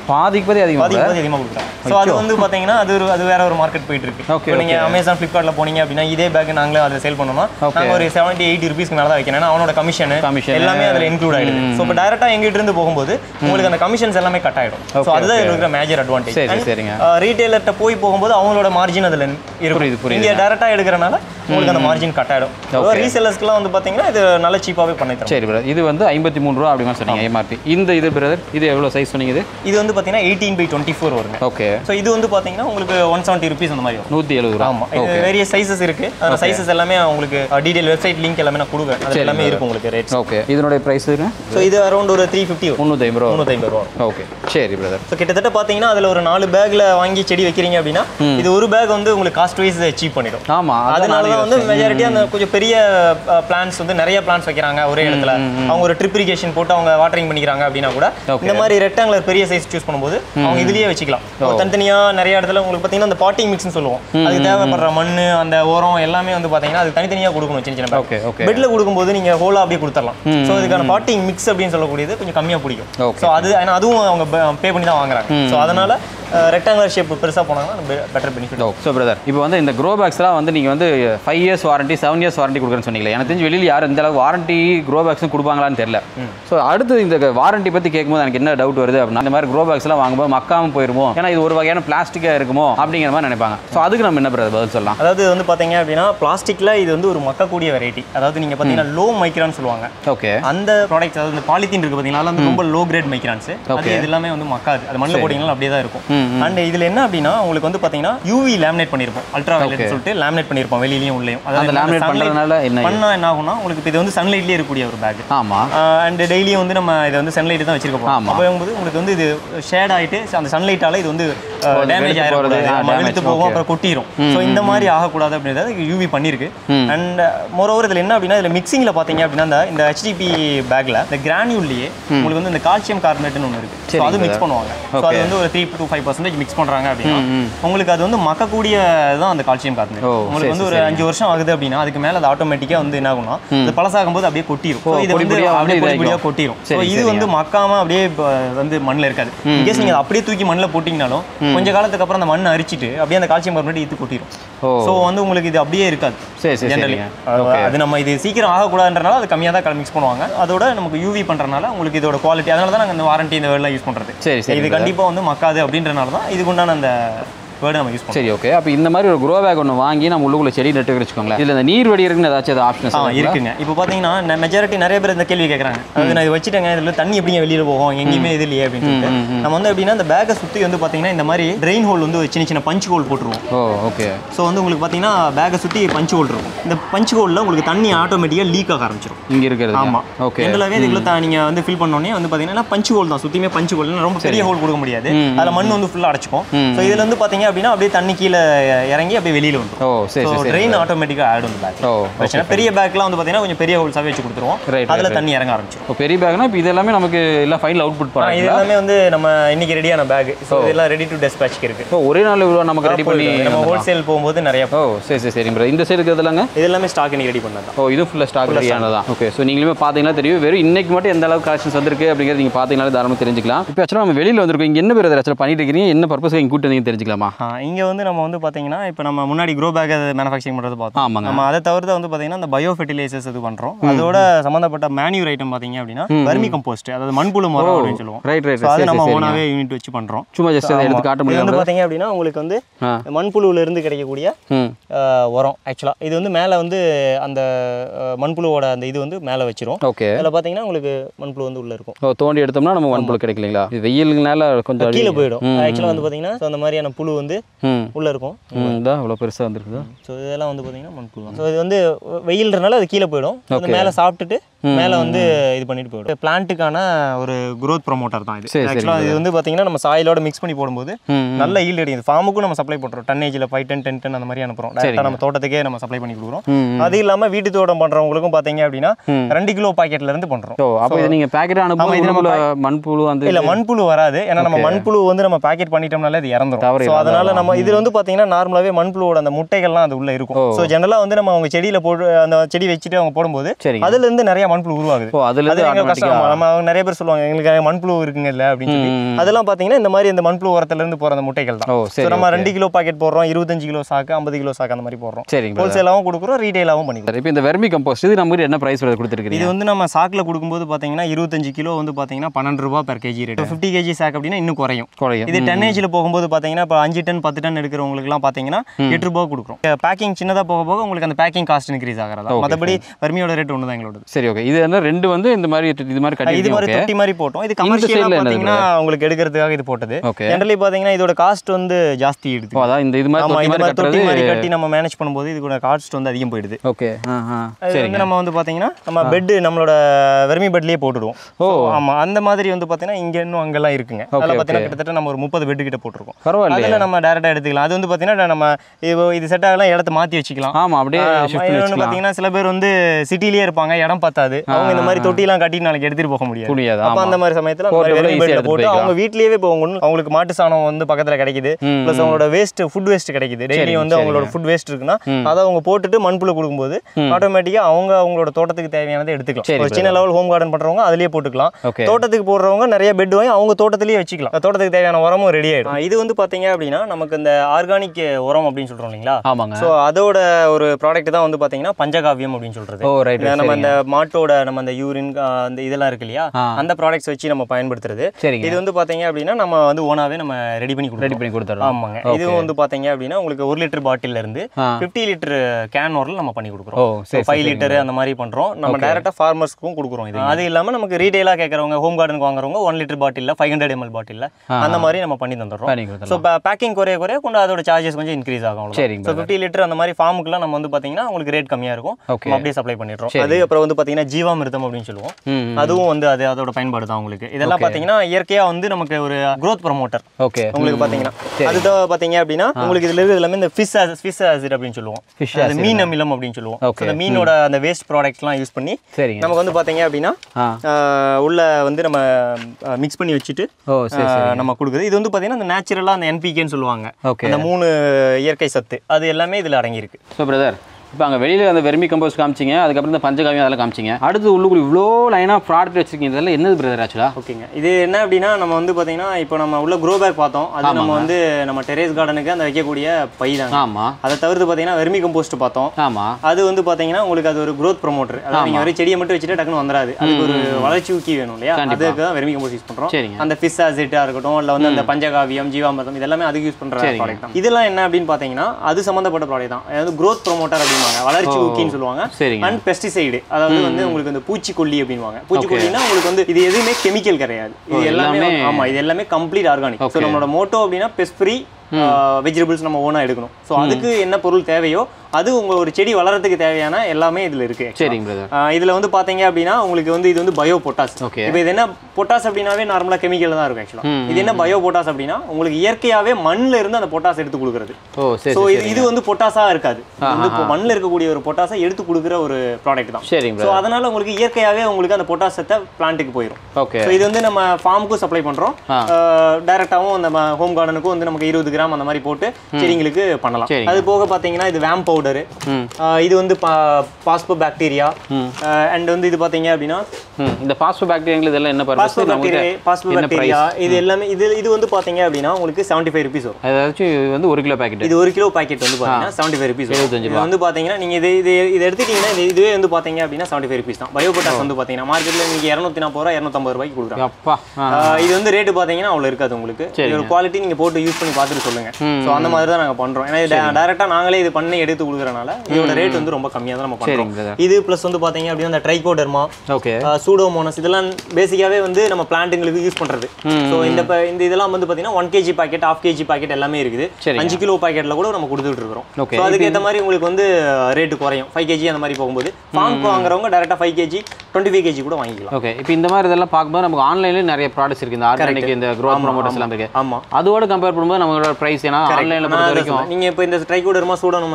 பாதிக்கு பாதி அதிகம் பாதி பாதி அதிகமாக கொடுக்குறாங்க ஸோ அது வந்து பார்த்தீங்கன்னா அது ஒரு அது வேற ஒரு மார்க்கெட் போயிட்டு இருக்கு Okay, இப்போ நீங்கள் அமேசான் ஃப்ளிப்கார்ட்டில் போனீங்க அப்படின்னா இதே பேக் நாங்களே அதில் சேல் பண்ணோம்னா நாங்கள் ஒரு செவன்ட்டி எயிட்டி ருபீஸ்க்கு மேலே தான் வைக்கணும் ஏன்னா அவனோட கமிஷன் Commission. எல்லாமே அதில் இன்க்ளூட் ஆயிடுது ஸோ இப்போ டேரெக்டாக எங்கிட்ட இருந்து போகும்போது உங்களுக்கு அந்த கமிஷன்ஸ் எல்லாமே கட் ஆயிடும் ஸோ அதுதான் இதுல இருக்கிற மேஜர் சரி அட்வான்டேஜ் சரிங்க ரீட்டைலர்கிட்ட போய் போகும்போது அவங்களோட மார்ஜின் அதில் புரியுது, இருக்கும் புரியுது. இங்கே டேரெக்டாக எடுக்கிறனால உங்களுக்கு அந்த மார்ஜின் கட் ஆயிடும் ரீசெல்லர்ஸ்க்குலாம் வந்து பார்த்தீங்கன்னா இது நல்ல சீப்பாகவே பண்ணி தரும் சரி பிரதர் இது வந்து ஐம்பத்தி மூணு ரூபா அப்படி மாதிரி சொன்னீங்க எம்ஆர்பி இந்த இது பிரதர் இது எவ்வளோ சைஸ் சொன்னீங்க இது இது வந்து பார்த்தீங்கன்னா எயிட்டீன் பை டுவெண்ட்டி ஃபோர் வருங்க ஓகே ஸோ இது வந்து பார்த்தீங்கன்னா உங்களுக்கு ஒன் செவன்ட்டி ருபீஸ் அந்த மாதிரி வரும் நூற்றி எழுபது ரூபா ஆமா இது வேரிய சைஸஸ் இருக்கு அந்த சைஸஸ் எல்லாமே உங்களுக்கு டீடைல் வெப்சைட் லிங்க் எல்லாமே நான் கொடுக்குறேன் அது எல்லாமே இருக்கு உங்களுக்கு ரேட்ஸ் ஓகே இதனுடைய ப்ரைஸ் ஸோ இது அரௌண்ட் ஒரு த்ரீ ஃபிஃப்டி வரும் முந்நூற்றி ஐம்பது ரூபா முந்நூற்றி ரூபா வரும் ஓகே சரி பிரதர் ஸோ கிட்டத்தட்ட பார்த்தீங்கன்னா அதில் ஒரு நாலு பேக்ல வாங்கி செடி வைக்கிறீங்க அப்படின்னா இது ஒரு பேக் வந்து உங்களுக்கு காஸ்ட் வைஸ் சீப் பண்ணிடும் ஆமாம் அதனால தான் வந்து மெஜாரிட்டி அந்த கொஞ்சம் பெரிய பிளான்ஸ் வந்து நிறைய பிளான்ஸ் வைக்கிறாங்க ஒரே இடத்துல அவங்க ஒரு ட்ரிப் இரிகேஷன் போட்டு அவங்க வாட்டரிங் பண்ணிக்கிறாங்க அப்படின்னா கூட Okay. இந்த மாதிரி ரெக்டாங்குலர் பெரிய சைஸ் சூஸ் பண்ணும்போது அவங்க இதுலயே வச்சுக்கலாம் ஒரு தனித்தனியா நிறைய இடத்துல உங்களுக்கு பார்த்தீங்கன்னா அந்த பாட்டிங் மிக்ஸ்னு சொல்லுவோம் அதுக்கு தேவைப்படுற மண் அந்த உரம் எல்லாமே வந்து பார்த்தீங்கன்னா அது தனித்தனியா கொடுக்கணும் சின்ன சின்ன ஓகே ஓகே பெட்ல கொடுக்கும்போது நீங்க ஹோலா அப்படியே கொடுத்துடலாம் ஸோ இதுக்கான பாட்டிங் மிக்ஸ் அப்படின்னு சொல்லக்கூடியது கொஞ்சம் கம்மியா பிடிக்கும் Okay. ஸோ அது ஏன்னா அதுவும் அவங்க பே பண்ணி தான் வாங்குறாங்க ஸோ அதனால ரெக்டாங்குலர் ஷேப் பெருசா போனாங்கன்னா better benefit oh so brother இப்போ வந்து இந்த க்ரோ பேக்ஸ்லாம் வந்து நீங்கள் வந்து five years warranty seven years warranty கொடுக்குறேன்னு சொன்னீங்களே எனக்கு தெரிஞ்சு வெளியில் யாரும் இந்த அளவுக்கு வாரண்டி க்ரோ பேக்ஸும் கொடுப்பாங்களான்னு தெரியல ஸோ அடுத்து இந்த வாரண்டி பற்றி கேட்கும்போது எனக்கு என்ன டவுட் வருது அப்படின்னா இந்த மாதிரி க்ரோ பேக்ஸ்லாம் வாங்கும்போது மக்காமல் போயிருமோ ஏன்னா இது ஒரு வகையான பிளாஸ்டிக்காக இருக்குமோ அப்படிங்கிற மாதிரி நினைப்பாங்க ஸோ அதுக்கு நம்ம என்ன பிரதர் பதில் சொல்லலாம் அதாவது வந்து பாத்தீங்க அப்படின்னா பிளாஸ்டிக்ல இது வந்து ஒரு மக்கக்கூடிய வெரைட்டி அதாவது நீங்க பாத்தீங்கன்னா லோ மைக்ரான்னு சொல்லுவாங்க ஓகே அந்த ப்ராடக்ட்ஸ் அதாவது இந்த பாலித்தீன் இருக்கு பாத்தீங்களா அது வந்து ரொம்ப லோ கிரேட் மைக்ரான்ஸ் அது இது எல்லாமே வந்து மக்காது அது மண்ணில் போட்டீங்கன்னா அப்படியே தான் இருக்கும் அண்ட் இதுல என்ன அப்படின்னா உங்களுக்கு வந்து பாத்தீங்கன்னா யூவி லேமினேட் பண்ணிருப்போம் அல்ட்ரா வயலட் சொல்லிட்டு லேமினேட் பண்ணிருப்போம் வெளியிலயும் உள்ளேயும் அந்த laminate பண்றதுனால என்ன பண்ணா என்ன ஆகும்னா உங்களுக்கு இப்ப இது வந்து சன்லைட்லயே இருக்கக்கூடிய ஒரு பேக் ஆமாம் அண்ட் டெய்லியும் வந்து நம்ம இதை வந்து சன்லைட் தான் வச்சிருக்க போறோம் ஆமா. அப்போ போது உங்களுக்கு வந்து இது ஷேட் ஆயிட்டு அந்த சன்லைட்டால இது வந்து டேமேஜ் வெளுத்து போறது, ஆயிடக்கூடாது ஆ, நம்ம damage, வெளுத்து போகும் okay. அப்புறம் கொட்டிரும் ஸோ இந்த மாதிரி ஆகக்கூடாது அப்படின்றது யூவி பண்ணிருக்கு அண்ட் மோரோவர் இதில் என்ன அப்படின்னா இதில் மிக்சிங்கில் பார்த்தீங்க அப்படின்னா இந்த- இந்த ஹெச்டிபி பேக்ல இந்த கிரானியூல்லையே உங்களுக்கு வந்து இந்த கால்சியம் கார்பனேட்னு ஒன்று இருக்கு ஸோ அது மிக்ஸ் பண்ணுவாங்க ஸோ அது வந்து ஒரு three to five percentage mix பண்ணுறாங்க அப்படின்னா உங்களுக்கு அது வந்து மக்கக்கூடிய தான் அந்த கால்சியம் கார்பனேட் ஓ, உங்களுக்கு வந்து ஒரு அஞ்சு வருஷம் ஆகுது அப்படின்னா அதுக்கு மேலே அது ஆட்டோமேட்டிக்காக வந்து என்ன ஆகும்னா இது பழசாகும் போது அப்படியே கொட்டிரும் ஸோ இது பொடி வந்து பொடியா வந்து அப்படியே பொடி இதாயிக்கும். பொடியாக கொட்டிரும் ஸோ சரி, இது சரிங்க. வந்து மக்காம அப்படியே இப்ப வந்து மண்ணில் இருக்காது இன்கேஸ் நீங்கள் அதை அப்படியே தூக்கி மண்ணில் போட்டிங்கனாலும் கொஞ்ச காலத்துக்கு அப்புறம் அந்த மண் அரிச்சிட்டு அப்படியே அந்த கால்சியம் கார்பனேட் ஈத்து கொட்டிரும் ஓ ஸோ வந்து உங்களுக்கு இது அப்படியே இருக்காது சரி சரி ஜென்ரலி சரிங்க அது நம்ம இது சீக்கிரம் ஆகக்கூடாதுன்றனால அது கம்மியாக தான் மிக்ஸ் பண்ணுவாங்க அதோட நமக்கு யூவி பண்றதுனால உங்களுக்கு இதோட குவாலிட்டி அதனால தான் நாங்கள் இந்த வாரண்டி இந்த வேர்டெலாம் யூஸ் பண்றது சரி சரி இது கண்டிப்பாக வந்து மக்காது அப்படின்றனால தான் இதுக்கு உண்டான அந்த வேர்டை நம்ம யூஸ் பண்ணுறோம் சரி ஓகே அப்போ இந்த மாதிரி ஒரு க்ரோ பேக் ஒன்று வாங்கி நம்ம உள்ளுக்குள்ள செடி நட்டு வச்சுக்கோங்களேன் இதில் இந்த நீர் வடி இருக்குன்னு ஏதாச்சும் ஆ ஆப்ஷன்ஸ் இருக்குங்க இப்போ பார்த்தீங்கன்னா மெஜாரிட்டி நிறைய பேர் இந்த கேள்வி கேட்குறாங்க அது நான் இது வச்சுட்டேங்க இதில் தண்ணி எப்படிங்க வெளியில் போகும் எங்கேயுமே இது இல்லையே அப்படின்னு சொல்லிட்டு நம்ம வந்து எப்படின்னா இந்த பேக்கை சுற்றி வந்து பார்த்தீங்கன்னா இந்த மாதிரி ட்ரெயின் ஹோல் வந்து ஒரு சின்ன சின்ன பஞ்ச் ஹோல் போட்டுருவோம் ஓ ஓகே ஸோ வந்து உங்களுக்கு பார்த்தீங்கன்னா பேக்கை சுற்றி பஞ்ச் ஹோல் இருக்கும் இந்த பஞ்ச் ஹோலில் உங்களுக்கு தண்ணி ஆட்டோமேட்டிக்காக லீக் ஆக ஆரம்பிச்சிடும் இங்கே இருக்கிறது ஆமா ஓகே ஜென்ரலாகவே இதுக்குள்ள த- நீங்க வந்து ஃபில் பண்ணோடனே வந்து பார்த்தீங்கன்னா பஞ்ச் ஹோல் தான் சுற்றியுமே பஞ்ச் ஹோல் ரொம்ப பெரிய ஹோல் கொடுக்க முடியாது அதில் மண் வந்து ஃபுல்லாக அடைச்சிக்கும் ஸோ இதுல இருந்து பார்த்தீங்க அப்படின்னா அப்படியே தண்ணி கீழே இறங்கி அப்படியே வெளியில வந்துடும் ஓ சரி ஸோ சரி சரி ட்ரெயின் ஆட்டோமேட்டிக்காக ஆடும் இந்த பேக் ஓ பிரச்சனை பெரிய பேக்லாம் வந்து பார்த்தீங்கன்னா கொஞ்சம் பெரிய ஹோல்ஸாகவே வச்சு கொடுத்துருவோம் Right, அதுல தண்ணி இறங்க ஆரம்பிச்சிடும் இப்போ பெரிய பேக்னா இப்போ இது எல்லாமே நமக்கு எல்லாம் ஃபைனல் அவுட்புட் இது பண்ணுறாங்க எல்லாமே வந்து நம்ம இன்னைக்கு ரெடியான பேக் ஸோ இதெல்லாம் ரெடி டு டெஸ்பேட்ச்க்கு இருக்கு இப்போ ஒரே நாள் இவ்வளோ நமக்கு ரெடி பண்ணி நம்ம ஹோல்சேல் போகும்போது நிறைய ஓ சரி சரி சரி bro. இந்த சைடு இருக்கிறதுலாங்க இது எல்லாமே ஸ்டாக் இன்னைக்கு ரெடி பண்ணது தான் ஓ இது ஃபுல்லாக ஸ்டாக் ரெடியானது தான் ஓகே ஸோ நீங்களுமே பார்த்தீங்கன்னா தெரியும் வெறும் இன்னைக்கு மட்டும் எந்த அளவுக்கு கலெக்ஷன்ஸ் வந்திருக்கு அப்படிங்கிறது நீங்கள் பார்த்தீங்கனாலே தாராளமாக தெரிஞ்சுக்கலாம் இப்போ ஆக்சுவலாக நம்ம வெளியில் வந்திருக்கோம் இங்கே என்ன பேர் ஆக்சுவலாக பண்ணிட்டு இருக்கீங்க என்ன பர்பஸ் இங்கே கூட்டு வந்தீங்க தெரிஞ்சுக்கலாமா ஆ, இங்க வந்து நம்ம வந்து பாத்தீங்கன்னா இப்போ நம்ம முன்னாடி க்ரோ பேக் மேனுஃபேக்சரிங் பண்றது பார்த்தோம் ஆமாங்க நம்ம அதை தவிர்த்து வந்து பாத்தீங்கன்னா இந்த பயோ ஃபெர்டிலைசர்ஸ் இது பண்றோம் அதோட சம்பந்தப்பட்ட மேன்யூர் ஐட்டம் பாத்தீங்க அப்படின்னா வர்மி கம்போஸ்ட் அதாவது மண்புழு மரம் அப்படின்னு சொல்லுவோம் ரைட் ரைட் ஸோ அது நம்ம ஓனாவே யூனிட் வச்சு பண்றோம் சும்மா ஜஸ்ட் அதை எடுத்து காட்ட இது முடியும் வந்து பாத்தீங்க அப்படின்னா உங்களுக்கு வந்து ஆ. மண்புழுவுல இருந்து கிடைக்கக்கூடிய ம் ஆ, உரம் ஆக்சுவலா இது வந்து மேல வந்து அந்த ஆ, மண்புழுவோட அந்த இது வந்து மேல வச்சிரும் ஓகே அதில் பாத்தீங்கன்னா உங்களுக்கு மண்புழு வந்து உள்ள இருக்கும் ஓ தோண்டி எடுத்தோம்னா நம்ம ஒன் புல் கிடைக்கலைங்களா இது வெயிலுனால கொஞ்சம் அடி- கீழே போயிடும் ஆக்சுவலாக வந்து பாத்தீங்கன்னா so அந்த மாதிரியான புழு வந்து ம் உள்ள இருக்கும் ம் இதான் இவ்வளோ பெருசாக வந்திருக்குதா ஸோ இதெல்லாம் வந்து பார்த்தீங்கன்னா மண்புழு ஸோ இது வந்து வெயில்ன்றனால அது கீழே போயிடும் அது மேலே சாப்பிட்டுட்டு மேலே வந்து இது பண்ணிட்டு போயிடும் பிளான்ட்டுக்கான ஒரு growth ப்ரொமோட்டர் தான் இது சரி, ஆக்சுவலாக இது வந்து பார்த்தீங்கன்னா நம்ம சாயிலோட மிக்ஸ் பண்ணி போடும்போது ம், நல்ல ஈல்டு கிடைக்குது ஃபார்முக்கும் நம்ம சப்ளை பண்ணுறோம் டன்னேஜில் ஃபைவ் டென் டென் டென் அந்த மாதிரி அனுப்புறோம் டேரெக்டாக நம்ம தோட்டத்துக்கே நம்ம சப்ளை பண்ணி கொடுக்குறோம் ம் அது இல்லாமல் வீட்டு தோட்டம் பண்ணுறவங்களுக்கும் பார்த்தீங்க அப்படின்னா ரெண்டு கிலோ பாக்கெட்ல இருந்து பண்ணுறோம் ஓ அப்போ இது நீங்கள் பேக்கெட் ஆமா, இது நம்ம அனுப்பும் மண்புழு அந்த இல்ல மண்புழு வராது ஏன்னா நம்ம மண்புழு வந்து நம்ம பாக்கெட் பண்ணிட்டோம்னாலே அது இறந்துரும் தவறு ஸோ அதனால அதனால நம்ம இதுல வந்து பாத்தீங்கன்னா நார்மலாவே மண்புழுவோட அந்த முட்டைகள்லாம் அது உள்ள இருக்கும் ஸோ ஜெனரலா வந்து நம்ம அவங்க செடியில போட்டு அந்த செடி வச்சுட்டு அவங்க போடும்போது சரிங்க அதுல இருந்து நிறைய மண்புழு உருவாகுது ஓ அதுல அது இருந்து எங்க கஷ்டம் ஆட்டோமேட்டிக்கா நம்ம அவங்க நிறைய பேர் சொல்லுவாங்க எங்களுக்கு மண்புழு இருக்குங்க இல்ல அப்படின்னு சொல்லி அதெல்லாம் பாத்தீங்கன்னா இந்த மாதிரி இந்த மண்புழு உரத்துல இருந்து போற அந்த முட்டைகள் தான் ஓ ஸோ சரி நம்ம ரெண்டு கிலோ பாக்கெட் போடுறோம் இருபத்தஞ்சு கிலோ சாக்கு ஐம்பது கிலோ சாக்கு அந்த மாதிரி போடுறோம் சரிங்க brother. ஹோல்சேலாகவும் கொடுக்குறோம் ரீட்டைலாகவும் பண்ணிக்கலாம் இப்போ இந்த வெர்மி கம்போஸ்ட் இது நம்ம என்ன பிரைஸ் இது கொடுத்துருக்கீங்க வந்து நம்ம சாக்கில் கொடுக்கும்போது பார்த்தீங்கன்னா இருபத்தஞ்சு கிலோ வந்து பார்த்தீங்கன்னா பன்னெண்டு ரூபா per KG rate fifty KG sack அப்படின்னா இன்னும் குறையும் குறையும் இது டென் ஏஜில் போகும்போது பார்த்தீங்கன்னா இப்போ அஞ்சு டன் பத்து டன் எடுக்கிறவங்களுக்குலாம் பார்த்தீங்கன்னா எட்டு ரூபா கொடுக்குறோம் பேக்கிங் சின்னதாக போக போக உங்களுக்கு அந்த பேக்கிங் காஸ்ட் இன்க்ரீஸ் ஆகிறதா மற்றபடி வறுமையோட ரேட் ஒன்று தான் எங்களோடது சரி ஓகே இது என்ன ரெண்டு வந்து இந்த மாதிரி இது மாதிரி இது கட்டி மாதிரி ஓகே தொட்டி மாதிரி போட்டோம் இது side ல கமர்ஷியலாக என்னது பார்த்தீங்கன்னா உங்களுக்கு எடுக்கிறதுக்காக இது போட்டது ஓகே ஜென்ரலி பார்த்தீங்கன்னா இதோட காஸ்ட் வந்து ஜாஸ்தி ஓ எடுத்து அதான் இந்த இது மாதிரி ஆமா தொட்டி இந்த மாதிரி மாதிரி தொட்டி கட்டுறது மாதிரி கட்டி நம்ம மேனேஜ் பண்ணும்போது இதுக்கூட காஸ்ட் வந்து அதிகம் போயிடுது ஓகே ஆ ஆ அது வந்து நம்ம வந்து பார்த்தீங்கன்னா நம்ம பெட் நம்மளோட வெர்மி பெட்லேயே போட்டுடுவோம் ஓ. ஓ ஆமாம் அந்த மாதிரி வந்து பார்த்தீங்கன்னா இங்கே இன்னும் அங்கெல்லாம் இருக்குங்க அதில் பார்த்தீங்கன்னா கிட்டத்தட்ட நம்ம ஒரு முப்பது பெட் கிட்ட போட்டிருக்கோம் பரவாயில்லையே அதில் நம்ம டேரெக்டாக எடுத்துக்கலாம் அது வந்து பார்த்தீங்கன்னா நம்ம இது இது செட் ஆகலாம் இடத்த மாற்றி வச்சுக்கலாம் ஆமா அப்படியே ஷிஃப்ட் பண்ணி இன்னொன்று வச்சுக்கலாம் பார்த்தீங்கன்னா சில பேர் வந்து சிட்டிலேயே இருப்பாங்க இடம் பத்தாது அவங்க இந்த மாதிரி தொட்டிலாம் கட்டி நாளைக்கு எடுத்துட்டு போக முடியாது முடியாது அப்போ ஆமா அந்த மாதிரி சமயத்தில் Portable வெறும் easy ஆ பெட்ல எடுத்து போட்டு போய்க்கலாம். அவங்க வீட்லயே இப்போ அவங்க அவங்களுக்கு மாட்டு சாணம் வந்து பக்கத்தில் கிடைக்குது ம், ப்ளஸ் அவங்களோட வேஸ்ட் ஃபுட் வேஸ்ட் கிடைக்குது டெய்லி சரிங்க, வந்து அவங்களோட ஃபுட் வேஸ்ட் இருக்குன்னா அதை அவங்க போட்டுட்டு மண்புழு கொடுக்கும்போது ஆட்டோமேட்டிக்காக அவங்க அவங்களோட தோட்டத்துக்கு தேவையானதை எடுத்துக்கலாம் சரி, ஒரு சின்ன லெவல் ஹோம் கார்டன் பண்றவங்க அதுலயே போட்டுக்கலாம் ஓகே தோட்டத்துக்கு போடுறவங்க நிறைய பெட் வாங்கி அவங்க தோட்டத்திலேயே வச்சுக்கலாம் தோட்டத்துக்கு தேவையான உரமும் ரெடி ஆயிடும் இது வந்து பாத்தீங்க அப்படின்னா நமக்கு இந்த ஆர்கானிக் உரம் அப்படின்னு சொல்றோம் இல்லைங்களா ஆமாங்க ஸோ அதோட ஒரு ப்ராடக்ட் தான் வந்து பாத்தீங்கன்னா பஞ்சகாவியம் அப்படின்னு சொல்றது ஓ ரைட் இதை நம்ம இந்த மாட்டோட நம்ம அந்த யூரின் அந்த இதெல்லாம் இருக்கு இல்லையா ஆ. அந்த ப்ராடக்ட்ஸ் வச்சு நம்ம பயன்படுத்துறது சரிங்க இது வந்து பாத்தீங்க அப்படின்னா நம்ம வந்து ஓனாவே நம்ம ரெடி பண்ணி ரெடி கொடுத்துருவோம் பண்ணி கொடுத்துறோம் ஆமாங்க இதுவும் வந்து பாத்தீங்க அப்படின்னா உங்களுக்கு ஒரு லிட்டர் பாட்டில்ல இருந்து ஆ. ஃபிஃப்டி லிட்டர் கேன் வரல நம்ம பண்ணி கொடுக்குறோம் ஓ சரி ஃபைவ் லிட்டர் அந்த மாதிரி பண்றோம் நம்ம டைரக்டா ஃபார்மர்ஸ்க்கும் கொடுக்குறோம் இது அது இல்லாம நமக்கு ரீட்டைலா கேட்கறவங்க ஹோம் கார்டனுக்கு வாங்குறவங்க ஒன் லிட்டர் பாட்டில்ல ஃபைவ் ஹண்ட்ரட் எம்எல் பாட்டில்ல அந்த மாதிரி நம்ம பண்ணி தந்துடுறோம் பண்ணி ஸோ கொடுத்துறோம் பேக்கிங் குறைய குறைய கொண்டு அதோட சார்ஜஸ் கொஞ்சம் இன்க்ரீஸ் ஆகும் சரிங்க ஸோ ஃபிஃப்டி லிட்டர் அந்த மாதிரி ஃபார்முக்குலாம் நம்ம வந்து பாத்தீங்கன்னா உங்களுக்கு ரேட் கம்மியா இருக்கும் ஓகே நம்ம அப்படியே சப்ளை பண்ணிடுறோம் அது அப்புறம் வந்து பாத்தீங்கன்னா ஜீவாமிர்தம் அப்படின்னு சொல்லுவோம் ம் அதுவும் வந்து அது அதோட பயன்பாடு தான் உங்களுக்கு இதெல்லாம் பாத்தீங்கன்னா இயற்கையா வந்து நமக்கு ஒரு growth ப்ரமோட்டர் ஓகே உங்களுக்கு பாத்தீங்கன்னா அதுதான் பாத்தீங்க அப்படின்னா உங்களுக்கு இதுல இருக்கிறது எல்லாமே இந்த ஃபிஷ் ஃபிஷ் ஆசிட் அப்படின்னு சொல்லுவோம் Fish அது மீன் அமிலம் அப்படின்னு சொல்லுவோம் Okay. So, அந்த மீனோட அந்த வேஸ்ட் ப்ராடக்ட்ஸ்லாம் யூஸ் பண்ணி சரிங்க நமக்கு வந்து பாத்தீங்க அப்படின்னா ஆ ஆஹ், உள்ள வந்து நம்ம மிக்ஸ் பண்ணி வச்சுட்டு ஓ சரி சரி ஆஹ், நம்ம கொடுக்குறது இது வந்து பாத்தீங்கன்னா அந்த நேச்சுரலா அந்த என்பிகேன்னு சொல்லுவாங்க ஓகே அந்த மூணு இயற்கை சத்து அது எல்லாமே இதுல அடங்கியிருக்கு ஸோ பிரதர் இப்போ அங்கே வெளியில் அந்த வெர்மி கம்போஸ்ட் காமிச்சிங்க அதுக்கப்புறம் இந்த பஞ்சகாவியம் அதெல்லாம் காமிச்சிங்க அடுத்து உள்ளுக்குள்ள இவ்வளோ லைனாக ப்ராடக்ட் வச்சிருக்கீங்க இதெல்லாம் என்னது பிரதர் ஆக்சுவலாக ஓகேங்க இது என்ன அப்படின்னா நம்ம வந்து பாத்தீங்கன்னா இப்போ நம்ம உள்ள க்ரோ பேக் பார்த்தோம் அது நம்ம வந்து நம்ம டெரேஸ் கார்டனுக்கு அந்த வைக்கக்கூடிய பை தாங்க ஆமாம் அதை தவிர்த்து பாத்தீங்கன்னா வெர்மி கம்போஸ்ட் பார்த்தோம் ஆமாம் அது வந்து பாத்தீங்கன்னா உங்களுக்கு அது ஒரு growth ப்ரொமோட்டர் அதாவது நீங்க வெறும் செடியை மட்டும் வச்சுட்டு டக்குன்னு வந்துடாது அதுக்கு ஒரு வளர்ச்சி ஊக்கி வேணும் இல்லையா அதுக்கு தான் வெர்மி கம்போஸ்ட் யூஸ் பண்றோம் சரிங்க அந்த ஃபிஷ் ஆசிட்டா இருக்கட்டும் இல்ல வந்து அந்த பஞ்சகாவியம் ஜீவாமிர்தம் இதெல்லாமே அதுக்கு யூஸ் பண்ற ப்ராடக்ட் தான் இதெல்லாம் என்ன அப்படின்னு பாத்தீங்கன்னா அது சம்பந்தப்பட்ட ப்ராடக்ட் தான் அதாவது growth ப்ரொமோட்டர் அப்படிம்பாங்க வளர்ச்சி ஊக்கின்னு சொல்லுவாங்க சரிங்க அண்ட் பெஸ்டிசைடு அதாவது வந்து உங்களுக்கு இந்த பூச்சிக்கொல்லி அப்படின்வாங்க பூச்சிக்கொல்லினா உங்களுக்கு வந்து இது எதுவுமே கெமிக்கல் கிடையாது இது எல்லாமே எல்லாமே- ஆமா இது எல்லாமே கம்ப்ளீட் ஆர்கானிக் ஸோ நம்மளோட மோட்டோ அப்படின்னா பெஸ்ட் ஃப்ரீ வெஜிடபிள்ஸ் நம்ம ஓனா எடுக்கணும் ஸோ அதுக்கு என்ன பொருள் தேவையோ அது உங்க ஒரு செடி வளர்றதுக்கு தேவையான எல்லாமே இதுல இருக்கு actually. சரிங்க பிரதர் ஆஹ் இதுல வந்து பாத்தீங்க அப்படின்னா உங்களுக்கு வந்து இது வந்து பயோ பொட்டாஸ் Okay. இப்போ இது என்ன பொட்டாஸ் அப்படின்னாவே நார்மலா கெமிக்கல் தான் இருக்கும் ஆக்சுவலா இது என்ன பயோ பொட்டாஸ் அப்படின்னா உங்களுக்கு இயற்கையாவே மண்ணுல இருந்து அந்த பொட்டாஸ் எடுத்து கொடுக்குறது ஓ சரி ஸோ இது இது வந்து பொட்டாஸா இருக்காது இது வந்து இப்போ மண்ணில் இருக்கக்கூடிய ஒரு பொட்டாஸை எடுத்து கொடுக்குற ஒரு ப்ராடக்ட் தான் சரிங்க ஸோ பிரதர் அதனால உங்களுக்கு இயற்கையாவே உங்களுக்கு அந்த பொட்டாசத்தை பிளான்ட்டுக்கு போயிடும் ஓகே ஸோ இது வந்து நம்ம ஃபார்முக்கும் சப்ளை பண்றோம் ஆ. டைரக்டாவும் நம்ம ஹோம் கார்டனுக்கும் வந்து நமக்கு இருபது கிராம் அந்த மாதிரி போட்டு செடிங்களுக்கு பண்ணலாம் சரிங்க. அது போக பாத்தீங்கன்னா இது வேம் பவுடரு ம் இது வந்து பாஸ்போ பாக்டீரியா ம். அண்ட் வந்து இது பாத்தீங்க அப்படின்னா ம் இந்த பாஸ்போ பாக்டீரியாங்கள் இதெல்லாம் என்ன பாஸ்போ பர்பஸ் பாக்டீரியா பாஸ்போ என்ன பாக்டீரியா இது எல்லாமே இது இது வந்து பாத்தீங்க அப்படின்னா உங்களுக்கு செவன்ட்டி ஃபைவ் ருபீஸ் வரும் அதாச்சும் இது வந்து ஒரு கிலோ பாக்கெட் இது ஒரு கிலோ பாக்கெட் வந்து பாத்தீங்கன்னா செவன்ட்டி ஃபைவ் ருபீஸ் எழுபத்தஞ்சு இது வந்து பாத்தீங்கன்னா நீங்க இது இது இது எடுத்துட்டீங்கன்னா இது இதுவே வந்து பாத்தீங்க அப்படின்னா செவன்ட்டி ஃபைவ் ருபீஸ் தான் பயோபோட்டாஸ் வந்து பாத்தீங்கன்னா மார்க்கெட்ல நீங்க இரநூத்தி நாற்பது ரூபா இரநூத்தம்பது ரூபாய்க்கு கொடுக்குறாங்க அப்பா ஆ ஆஹ் இது வந்து ரேட்டு பாத்தீங்கன்னா அவ்வளவு இருக்காது உங்களுக்கு இது ஒரு குவாலிட்டி நீங்க போட்டு யூஸ் பண்ணி பார்த்துட்டு சொல்லுங்க ஸோ அந்த மாதிரி தான் நாங்க பண்றோம் ஏன்னா இது டேரக்டா நாங்களே இது பண்ணி எடுத்து கொடுக்குறனால இதோட ரேட் வந்து ரொம்ப கம்மியா தான் நம்ம பண்றோம் சரிங்க பிரதர் இது ப்ளஸ் வந்து பாத்தீங்க அப்படின்னா இந்த ட்ரைகோடர்மா ஓகே சூடோமோனஸ் இதெல்லாம் பேசிக்காவே வந்து நம்ம பிளான்ட்டுங்களுக்கு யூஸ் பண்றது ஸோ இந்த ப- இந்த இதெல்லாம் வந்து பாத்தீங்கன்னா one KG packet half KG packet எல்லாமே இருக்குது சரிங்க. அஞ்சு கிலோ பாக்கெட்ல கூட நம்ம கொடுத்துட்டு இருக்கிறோம் Okay. ஸோ அதுக்கேற்ற மாதிரி உங்களுக்கு வந்து ரேட்டு குறையும் ஃபைவ் கேஜி அந்த மாதிரி போகும்போது ஃபார்ம் வாங்குறவங்க டேரக்டா five KG twenty five KG கூட வாங்கிக்கலாம் ஓகே இப்போ இந்த மாதிரி இதெல்லாம் பார்க்கும்போது நமக்கு ஆன்லைன்லேயே நிறைய ப்ராடக்ட்ஸ் இருக்குது இந்த ஆர்கானிக் இந்த க்ரோத் ப்ரோமோட்டர்ஸ் எல்லாம் இருக்கு ஆமா அதோட கம்பேர் பண்ணும்போது நம்மளோட ப்ரைஸ் ஏன்னா ஆன்லைனில் பொறுத்த நான் அதான் வரைக்கும் சொல்றேன். நீங்க இப்போ இந்த ட்ரைகோடர்மா சூடோனமஸ்லாம் வந்து பா-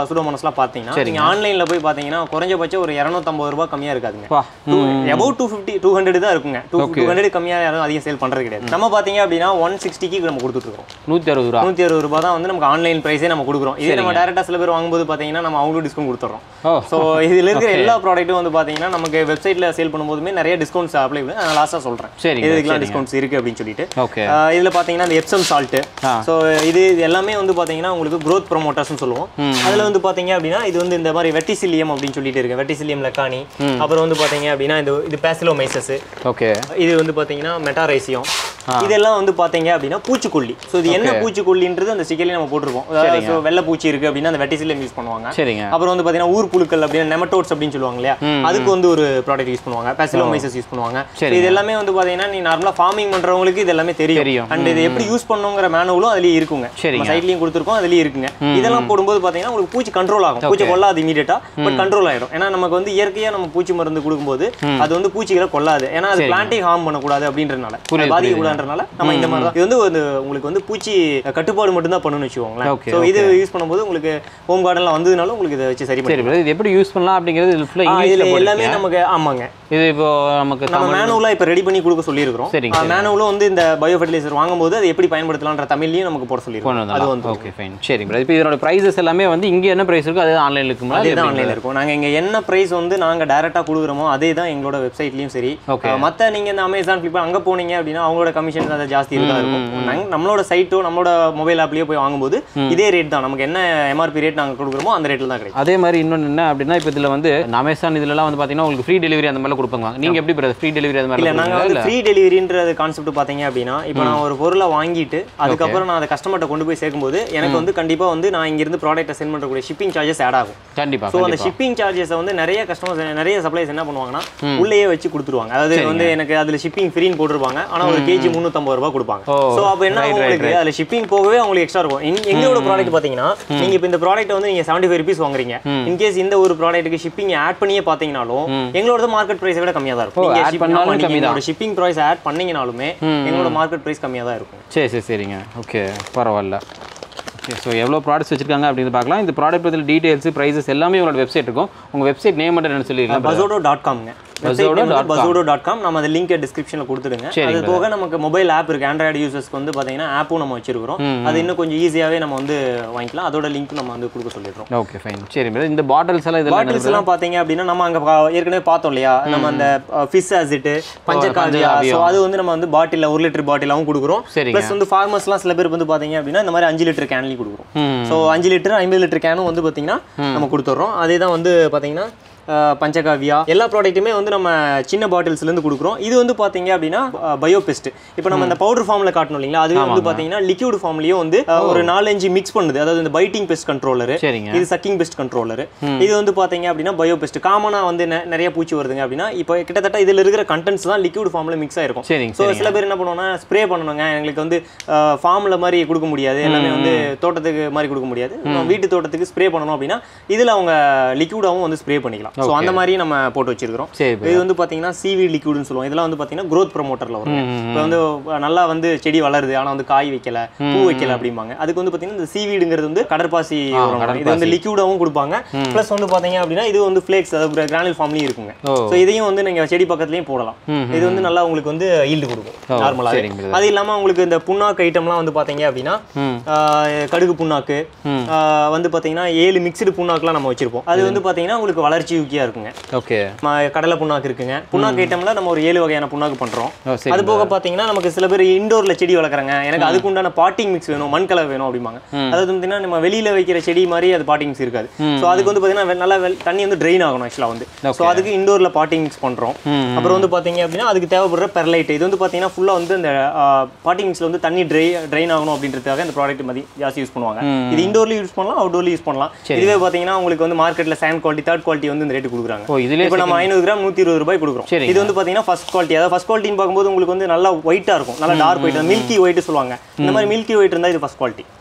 சுடோமோனஸ்லாம் பார்த்தீங்கன்னா நீங்க ஆன்லைன்ல போய் பார்த்தீங்கன்னா குறைஞ்சபட்சம் ஒரு இரநூத்தம்பது ரூபாய் கம்மியா இருக்காதுங்க பா about two fifty two hundred தான் இருக்குங்க டூ டூ ஹண்ட்ரட் கம்மியா யாரும் அதிகம் சேல் பண்றது கிடையாது நம்ம பார்த்தீங்க அப்படின்னா ஒன் சிக்ஸ்டிக்கு நம்ம கொடுத்துட்டு இருக்கோம் நூற்றி அறுபது ரூபா நூற்றி அறுபது ரூபாய் தான் வந்து நமக்கு ஆன்லைன் ப்ரைஸே நம்ம கொடுக்குறோம் இதே நம்ம டேரெக்டாக சில பேர் வாங்கும்போது பார்த்தீங்கன்னா நம்ம அவங்களும் டிஸ்கவுண்ட் கொடுத்துறோம் ஓ ஸோ இதில் இருக்கிற எல்லா ப்ராடக்ட்டும் வந்து பார்த்தீங்கன்னா நமக்கு வெப்சைட்டில் சேல் பண்ணும்போதுமே நிறைய டிஸ்கவுண்ட்ஸ் அப்ளை பண்ணி நான் லாஸ்ட்டாக சொல்கிறேன் சரிங்க இதுக்கெல்லாம் டிஸ்கவுண்ட்ஸ் இருக்குது அப்படின்னு சொல்லிட்டு ஓகே ஆஹ் இதுல பாத்தீங்கன்னா இந்த எப்சம் சால்ட் ஸோ இது இது எல்லாமே வந்து பாத்தீங்கன்னா உங்களுக்கு growth ப்ரொமோட்டர்ஸ்னு சொல்லுவோம் அதுல வந்து பாத்தீங்க அப்படின்னா இது வந்து இந்த மாதிரி வெட்டிசிலியம் அப்படின்னு சொல்லிட்டு இருக்கு வெட்டிசிலியம் லக்கானி அப்புறம் வந்து பாத்தீங்க அப்படின்னா இது இது பேசிலோமைசஸ் ஓகே இது வந்து பாத்தீங்கன்னா மெட்டாரைசியம் இதெல்லாம் வந்து பாத்தீங்க அப்படின்னா பூச்சிக்கொல்லி ஸோ இது என்ன பூச்சிக்கொல்லின்றது அந்த ஸ்டிக்கர்லேயே நம்ம போட்டிருப்போம் அதாவது so வெள்ளை பூச்சி இருக்கு அப்படின்னா அந்த வெட்டிசிலியம் யூஸ் பண்ணுவாங்க சரிங்க அப்புறம் வந்து பாத்தீங்கன்னா ஊர் புழுக்கள் அப்படின்னா நெமட்டோட்ஸ் அப்படின்னு சொல்லுவாங்க இல்லையா அதுக்கு வந்து ஒரு ப்ராடக்ட் யூஸ் பண்ணுவாங்க பேசிலோமைசஸ் யூஸ் பண்ணுவாங்க So இது எல்லாமே வந்து பாத்தீங்கன்னா நீ நார்மலா ஃபார்மிங் பண்றவங்களுக்கு இது எல்லாமே தெரியும் தெரியும். அண்ட் இது எப்படி யூஸ் பண்ணுங்கிற மேனுவலும் அதுலயே இருக்குங்க சரிங்க. சைட்லயும் கொடுத்துருக்கோம் அதுலயே இருக்குங்க இதெல்லாம் போடும்போது பாத்தீங்கன்னா உங்களுக்கு பூச்சி கண்ட்ரோல் ஆகும் பூச்சி கொள்ளாது இமீடியட்டா பட் கண்ட்ரோல் ஆயிடும் ஏன்னா நமக்கு வந்து இயற்கையா நம்ம பூச்சி மருந்து கொடுக்கும்போது அது வந்து பூச்சிகளை கொள்ளாது ஏன்னா அது பிளான்ட்டை ஹார்ம் பண்ணக்கூடாது அப்படின்றனால புரியுது, பாதிக்கக்கூடாதுன்றனால நம்ம இந்த மாதிரி தான் இது வந்து ஒரு உங்களுக்கு வந்து பூச்சி கட்டுப்பாடு மட்டும் தான் பண்ணணும்னு வச்சுக்கோங்களேன் Okay, ஸோ இது யூஸ் பண்ணும்போது உங்களுக்கு ஹோம் கார்டன்லாம் வந்ததுனால உங்களுக்கு இதை வச்சு சரி பண்ணி சரி brother, இது எப்படி யூஸ் பண்ணலாம் அப்படிங்கிறது இது ஃபுல்லாக ஆ, இங்கிலீஷில் இதுல எல்லாமே போட்டிருக்கீங்க நமக்கு ஆமாங்க இது இப்போ நமக்கு நம்ம தமிழ் மேனுவலா இப்ப ரெடி பண்ணி கொடுக்க சொல்லியிருக்கிறோம் சரிங்க, மேனுவலும் வந்து இந்த பயோ ஃபர்டிலைசர் வாங்கும்போது அதை எப்படி பயன்படுத்தலாம்ன்ற தமிழ்லயும் நமக்கு போட கொண்டு சொல்லியிருக்கோம் அது வந்தலாம் வந்து ஓகே ஃபைன் சரி brother. இப்போ இதோட ப்ரைஸஸ் எல்லாமே வந்து இங்கே என்ன ப்ரைஸ் இருக்கோ அதே ஆன்லைனில் இருக்குங்களா அதே தான் ஆன்லைன்ல இருக்கும் நாங்க இங்க என்ன பிரைஸ் வந்து நாங்க டைரக்டா கொடுக்குறோமோ அதே தான் எங்களோட வெப்சைட்லயும் சரி Okay. அஹ் மத்த நீங்க இந்த அமேசான் ஃபிளிப்கார்ட் அங்க போனீங்க அப்படின்னா அவங்களோட கமிஷன் அதை ஜாஸ்தி இருக்கா இருக்கும் நாங்க- நம்மளோட சைட்டோ நம்மளோட மொபைல் ஆப்லயே போய் வாங்கும்போது இதே ரேட் தான் நமக்கு என்ன எம்ஆர்பி ரேட் நாங்க கொடுக்குறோமோ அந்த ரேட்ல தான் கிடைக்கும் அதே மாதிரி இன்னொன்று என்ன அப்படின்னா இப்போ இதில் வந்து இந்த அமேசான் இதுலலாம் வந்து பார்த்தீங்கன்னா உங்களுக்கு ஃப்ரீ டெலிவரி அந்த மாதிரிலாம் கொடுப்பாங்க நீங்கள் எப்படி பிரதர் ஃப்ரீ டெலிவரி அந்த இல்ல மாதிரி நாங்க வந்து ஃப்ரீ டெலிவரின்றது கான்செப்ட் பாத்தீங்க அப்படின்னா இப்போ நான் ஒரு பொருளை வாங்கிட்டு அதுக்கப்புறம் நான் அதை கஸ்டமர்ட்ட கொண்டு போய் சேர்க்கும்போது எனக்கு வந்து கண்டிப்பா வந்து நான் இங்க இருந்து ப்ராடக்ட்டை சென்ட் பண்றக்கூடிய ஷிப்பிங் சார்ஜஸ் ஆட் ஆகும் கண்டிப்பாக ஸோ அந்த ஷிப்பிங் சார்ஜஸை வந்து நிறைய கஸ்டமர்ஸ் நிறைய சப்ளைஸ் என்ன பண்ணுவாங்கன்னா உள்ளேயே வச்சு கொடுத்துருவாங்க அதாவது வந்து எனக்கு அதுல ஷிப்பிங் ஃப்ரீன்னு போட்டிருப்பாங்க ஆனா ஒரு கேஜி முந்நூற்றம்பது ரூபாய் கொடுப்பாங்க ஓ, ஸோ அப்போ என்ன ஆகும் உங்களுக்கு அதுல ஷிப்பிங் போகவே உங்களுக்கு எக்ஸ்ட்ரா இருக்கும் இங்க- எங்களோட ப்ராடக்ட் பாத்தீங்கன்னா நீங்க இப்போ இந்த ப்ராடக்ட் வந்து நீங்க செவன்டி ஃபைவ் ருபீஸ் வாங்குறீங்க இன்கேஸ் இந்த ஒரு ப்ராடக்ட்டுக்கு ஷிப்பிங் ஆட் பண்ணியே பாத்தீங்கன்னாலும் எங்களோட மார்க்கெட் பிரைஸை விட கம்மியா தான் இருக்கும் ஓ, நீங்க add ship- பண்ணாலும் ஆமா, நீங்க கம்மி தான். உங்களோட ஷிப்பிங் ப்ரைஸ் ஆட் பண்ணீங்கனாலுமே எங்களோட மார்க்கெட் பிரைஸ் கம்மியா தான் இருக்கும் சரி சரி சரிங்க ஓகே பரவாயில்ல ஓகே ஸோ எவ்வளோ ப்ராடக்ட்ஸ் வச்சிருக்காங்க அப்படின்னு பார்க்கலாம் இந்த ப்ராடக்ட் பற்றி டீடைல்ஸ் ப்ரைஸஸ் எல்லாமே உங்களோட வெப்சைட் இருக்கும் உங்கள் வெப்சைட் நேம் மட்டும் என்ன சொல்லிருக்கேன் பசோடோ டாட் காம்ங்க பசோடோ டாட் காம் நம்ம அந்த லிங்க் டிஸ்கிரிப்ஷனில் கொடுத்துடுங்க அது போக நமக்கு மொபைல் ஆப் இருக்கு ஆண்ட்ராய்டு யூசர்ஸ்க்கு வந்து பார்த்தீங்கன்னா ஆப்பும் நம்ம வச்சிருக்கிறோம் அது இன்னும் கொஞ்சம் ஈஸியாகவே நம்ம வந்து வாங்கிக்கலாம் அதோட லிங்க் நம்ம வந்து கொடுக்க சொல்லிடுறோம் ஓகே ஃபைன் சரி brother. இந்த பாட்டில்ஸ் எல்லாம் இதெல்லாம் பாட்டில்ஸ் எல்லாம் பாத்தீங்க அப்படின்னா நம்ம அங்க பா- ஏற்கனவே பார்த்தோம் இல்லையா நம்ம அந்த ஃபிஷ் ஆசிட் பஞ்சகாவியா ஸோ அது வந்து நம்ம வந்து பாட்டில் ஒரு லிட்டர் பாட்டிலாவும் கொடுக்குறோம் சரிங்க. ப்ளஸ் வந்து ஃபார்மர்ஸ்லாம் சில பேர் வந்து பாத்தீங்க அப்படின்னா இந்த மாதிரி அஞ்சு லிட்டர் கேன்லையும் கொடுக்குறோம் ம். ஸோ அஞ்சு லிட்டர் ஐம்பது லிட்டர் கேனும் வந்து பாத்தீங்கன்னா நம்ம கொடுத்துட்றோம் அதே தான் வந்து பாத்தீங்கன்னா அஹ், பஞ்சகாவியா எல்லா ப்ராடக்ட்டுமே வந்து நம்ம சின்ன பாட்டில்ஸ்ல இருந்து கொடுக்குறோம் இது வந்து பாத்தீங்க அப்படின்னா பயோ பெஸ்ட் இப்போ நம்ம இந்த பவுடர் ஃபார்ம்ல காட்டணும் இல்லைங்களா அதுவே வந்து பாத்தீங்கன்னா லிக்விட் ஃபார்ம்லயும் வந்து அஹ், ஒரு நாலஞ்சு மிக்ஸ் பண்ணுது அதாவது இந்த பைட்டிங் பெஸ்ட் கண்ட்ரோலர் சரிங்க இது சக்கிங் பெஸ்ட் கண்ட்ரோலர் இது வந்து பாத்தீங்க அப்படின்னா பயோ பெஸ்ட் காமனா வந்து நெ- நிறைய பூச்சி வருதுங்க அப்படின்னா இப்போ கிட்டத்தட்ட இதுல இருக்கிற கண்டென்ட்ஸ் தான் லிக்விட் ஃபார்ம்ல மிக்ஸ் ஆயிருக்கும் சரிங்க ஸோ சில பேர் என்ன பண்ணுவாங்கன்னா ஸ்ப்ரே பண்ணணுங்க எங்களுக்கு வந்து ஃபார்ம்ல மாதிரி கொடுக்க முடியாது எல்லாமே வந்து தோட்டத்துக்கு மாதிரி கொடுக்க முடியாது நம்ம வீட்டு தோட்டத்துக்கு ஸ்ப்ரே பண்ணணும் அப்படின்னா இதுல அவங்க லிக்விடாவும் வந்து ஸ்ப்ரே பண்ணிக்கலாம் ஸோ அந்த மாதிரி நம்ம போட்டு வச்சிருக்கிறோம் சரி இது வந்து பாத்தீங்கன்னா சிவி லிக்விட்னு சொல்லுவோம் இதெல்லாம் வந்து பாத்தீங்கன்னா growth ப்ரொமோட்டர்ல வரும் இப்போ வந்து நல்லா வந்து செடி வளருது ஆனா வந்து காய் வைக்கல பூ வைக்கல அப்படிம்பாங்க அதுக்கு வந்து பாத்தீங்கன்னா இந்த சீவீடுங்கிறது வந்து கடற்பாசி உரம் வரும். இது வந்து லிக்விடாவும் கொடுப்பாங்க ப்ளஸ் வந்து பாத்தீங்க அப்படின்னா இது வந்து ஃபிளேக்ஸ் அதாவது கிரானில் ஃபார்ம்லயும் இருக்குங்க ஓ. ஸோ இதையும் வந்து நீங்க செடி பக்கத்துலயும் போடலாம் இது வந்து நல்லா உங்களுக்கு வந்து ஈல்டு கொடுக்கும் ஓ, நார்மலாக சரிங்க brother. அது இல்லாம உங்களுக்கு இந்த புண்ணாக்கு ஐட்டம்லாம் வந்து பாத்தீங்க அப்படின்னா ம். ஆஹ், கடுகு புண்ணாக்கு ஆஹ், வந்து பாத்தீங்கன்னா ஏழு மிக்சடு புண்ணாக்குலாம் நம்ம வச்சிருப்போம் அது வந்து பாத்தீங்கன்னா உங்களுக்கு வளர்ச்சி யூக்கியா இருக்குங்க ஓகே ம- கடலை புண்ணாக்கு இருக்குங்க புண்ணாக்கு ஐட்டம்ல நம்ம ஒரு ஏழு வகையான புண்ணாக்கு பண்றோம் ஓ சரி அது போக பாத்தீங்கன்னா நமக்கு சில பேர் இண்டோர்ல செடி வளர்க்குறாங்க எனக்கு அதுக்கு உண்டான பாட்டிங் மிக்ஸ் வேணும் மண் கலவை வேணும் அப்படிம்பாங்க அதாவது பார்த்தீங்கன்னா நம்ம வெளியில வைக்கிற செடி மாதிரி அது பாட்டிங் மிக்ஸ் இருக்காது ஸோ அதுக்கு வந்து பாத்தீங்கன்னா வெ- நல்லா வெள்- தண்ணி வந்து ட்ரெயின் ஆகணும் ஆக்சுவலா வந்து ஸோ அதுக்கு இண்டோர்ல பாட்டிங் மிக்ஸ் பண்றோம் ம். அப்புறம் வந்து பாத்தீங்க அப்படின்னா அதுக்கு தேவைப்படுற பெர்லைட் இது வந்து பாத்தீங்கன்னா ஃபுல்லா வந்து இந்த பாட்டிங் மிக்ஸ்ல வந்து தண்ணி ட்ரை ட்ரெயின் ஆகணும் அப்படின்றதுக்காக இந்த ப்ராடக்ட் மதி ஜாஸ்தி யூஸ் பண்ணுவாங்க இது இண்டோர்லயும் யூஸ் பண்ணலாம் அவுட்டோர்லயும் யூஸ் பண்ணலாம் இதுவே பாத்தீங்கன்னா உங்களுக்கு வந்து மார்க்கெட்ல செகண்ட் குவாலிட்டி தேர்ட் குவாலிட்டி வந்து இந்த ரேட்டு கொடுக்குறாங்க ஓ இதுலேயே இப்போ நம்ம ஐநூறு கிராம் நூற்றி இருபது ரூபாய் கொடுக்குறோம் சரிங்க. இது வந்து பார்த்தீங்கன்னா ஃபர்ஸ்ட் குவாலிட்டி அதாவது ஃபர்ஸ்ட் குவாலிட்டின்னு பார்க்கும்போது உங்களுக்கு வந்து நல்லா ஒயிட்டாக இருக்கும் நல்லா டார்க் ஒயிட் மில்கி ஒயிட் சொல்லுவாங்க இந்த மாதிரி மில்கி ஒயிட் இருந்தால் இது ஃபர்ஸ்ட் குவாலிட்டி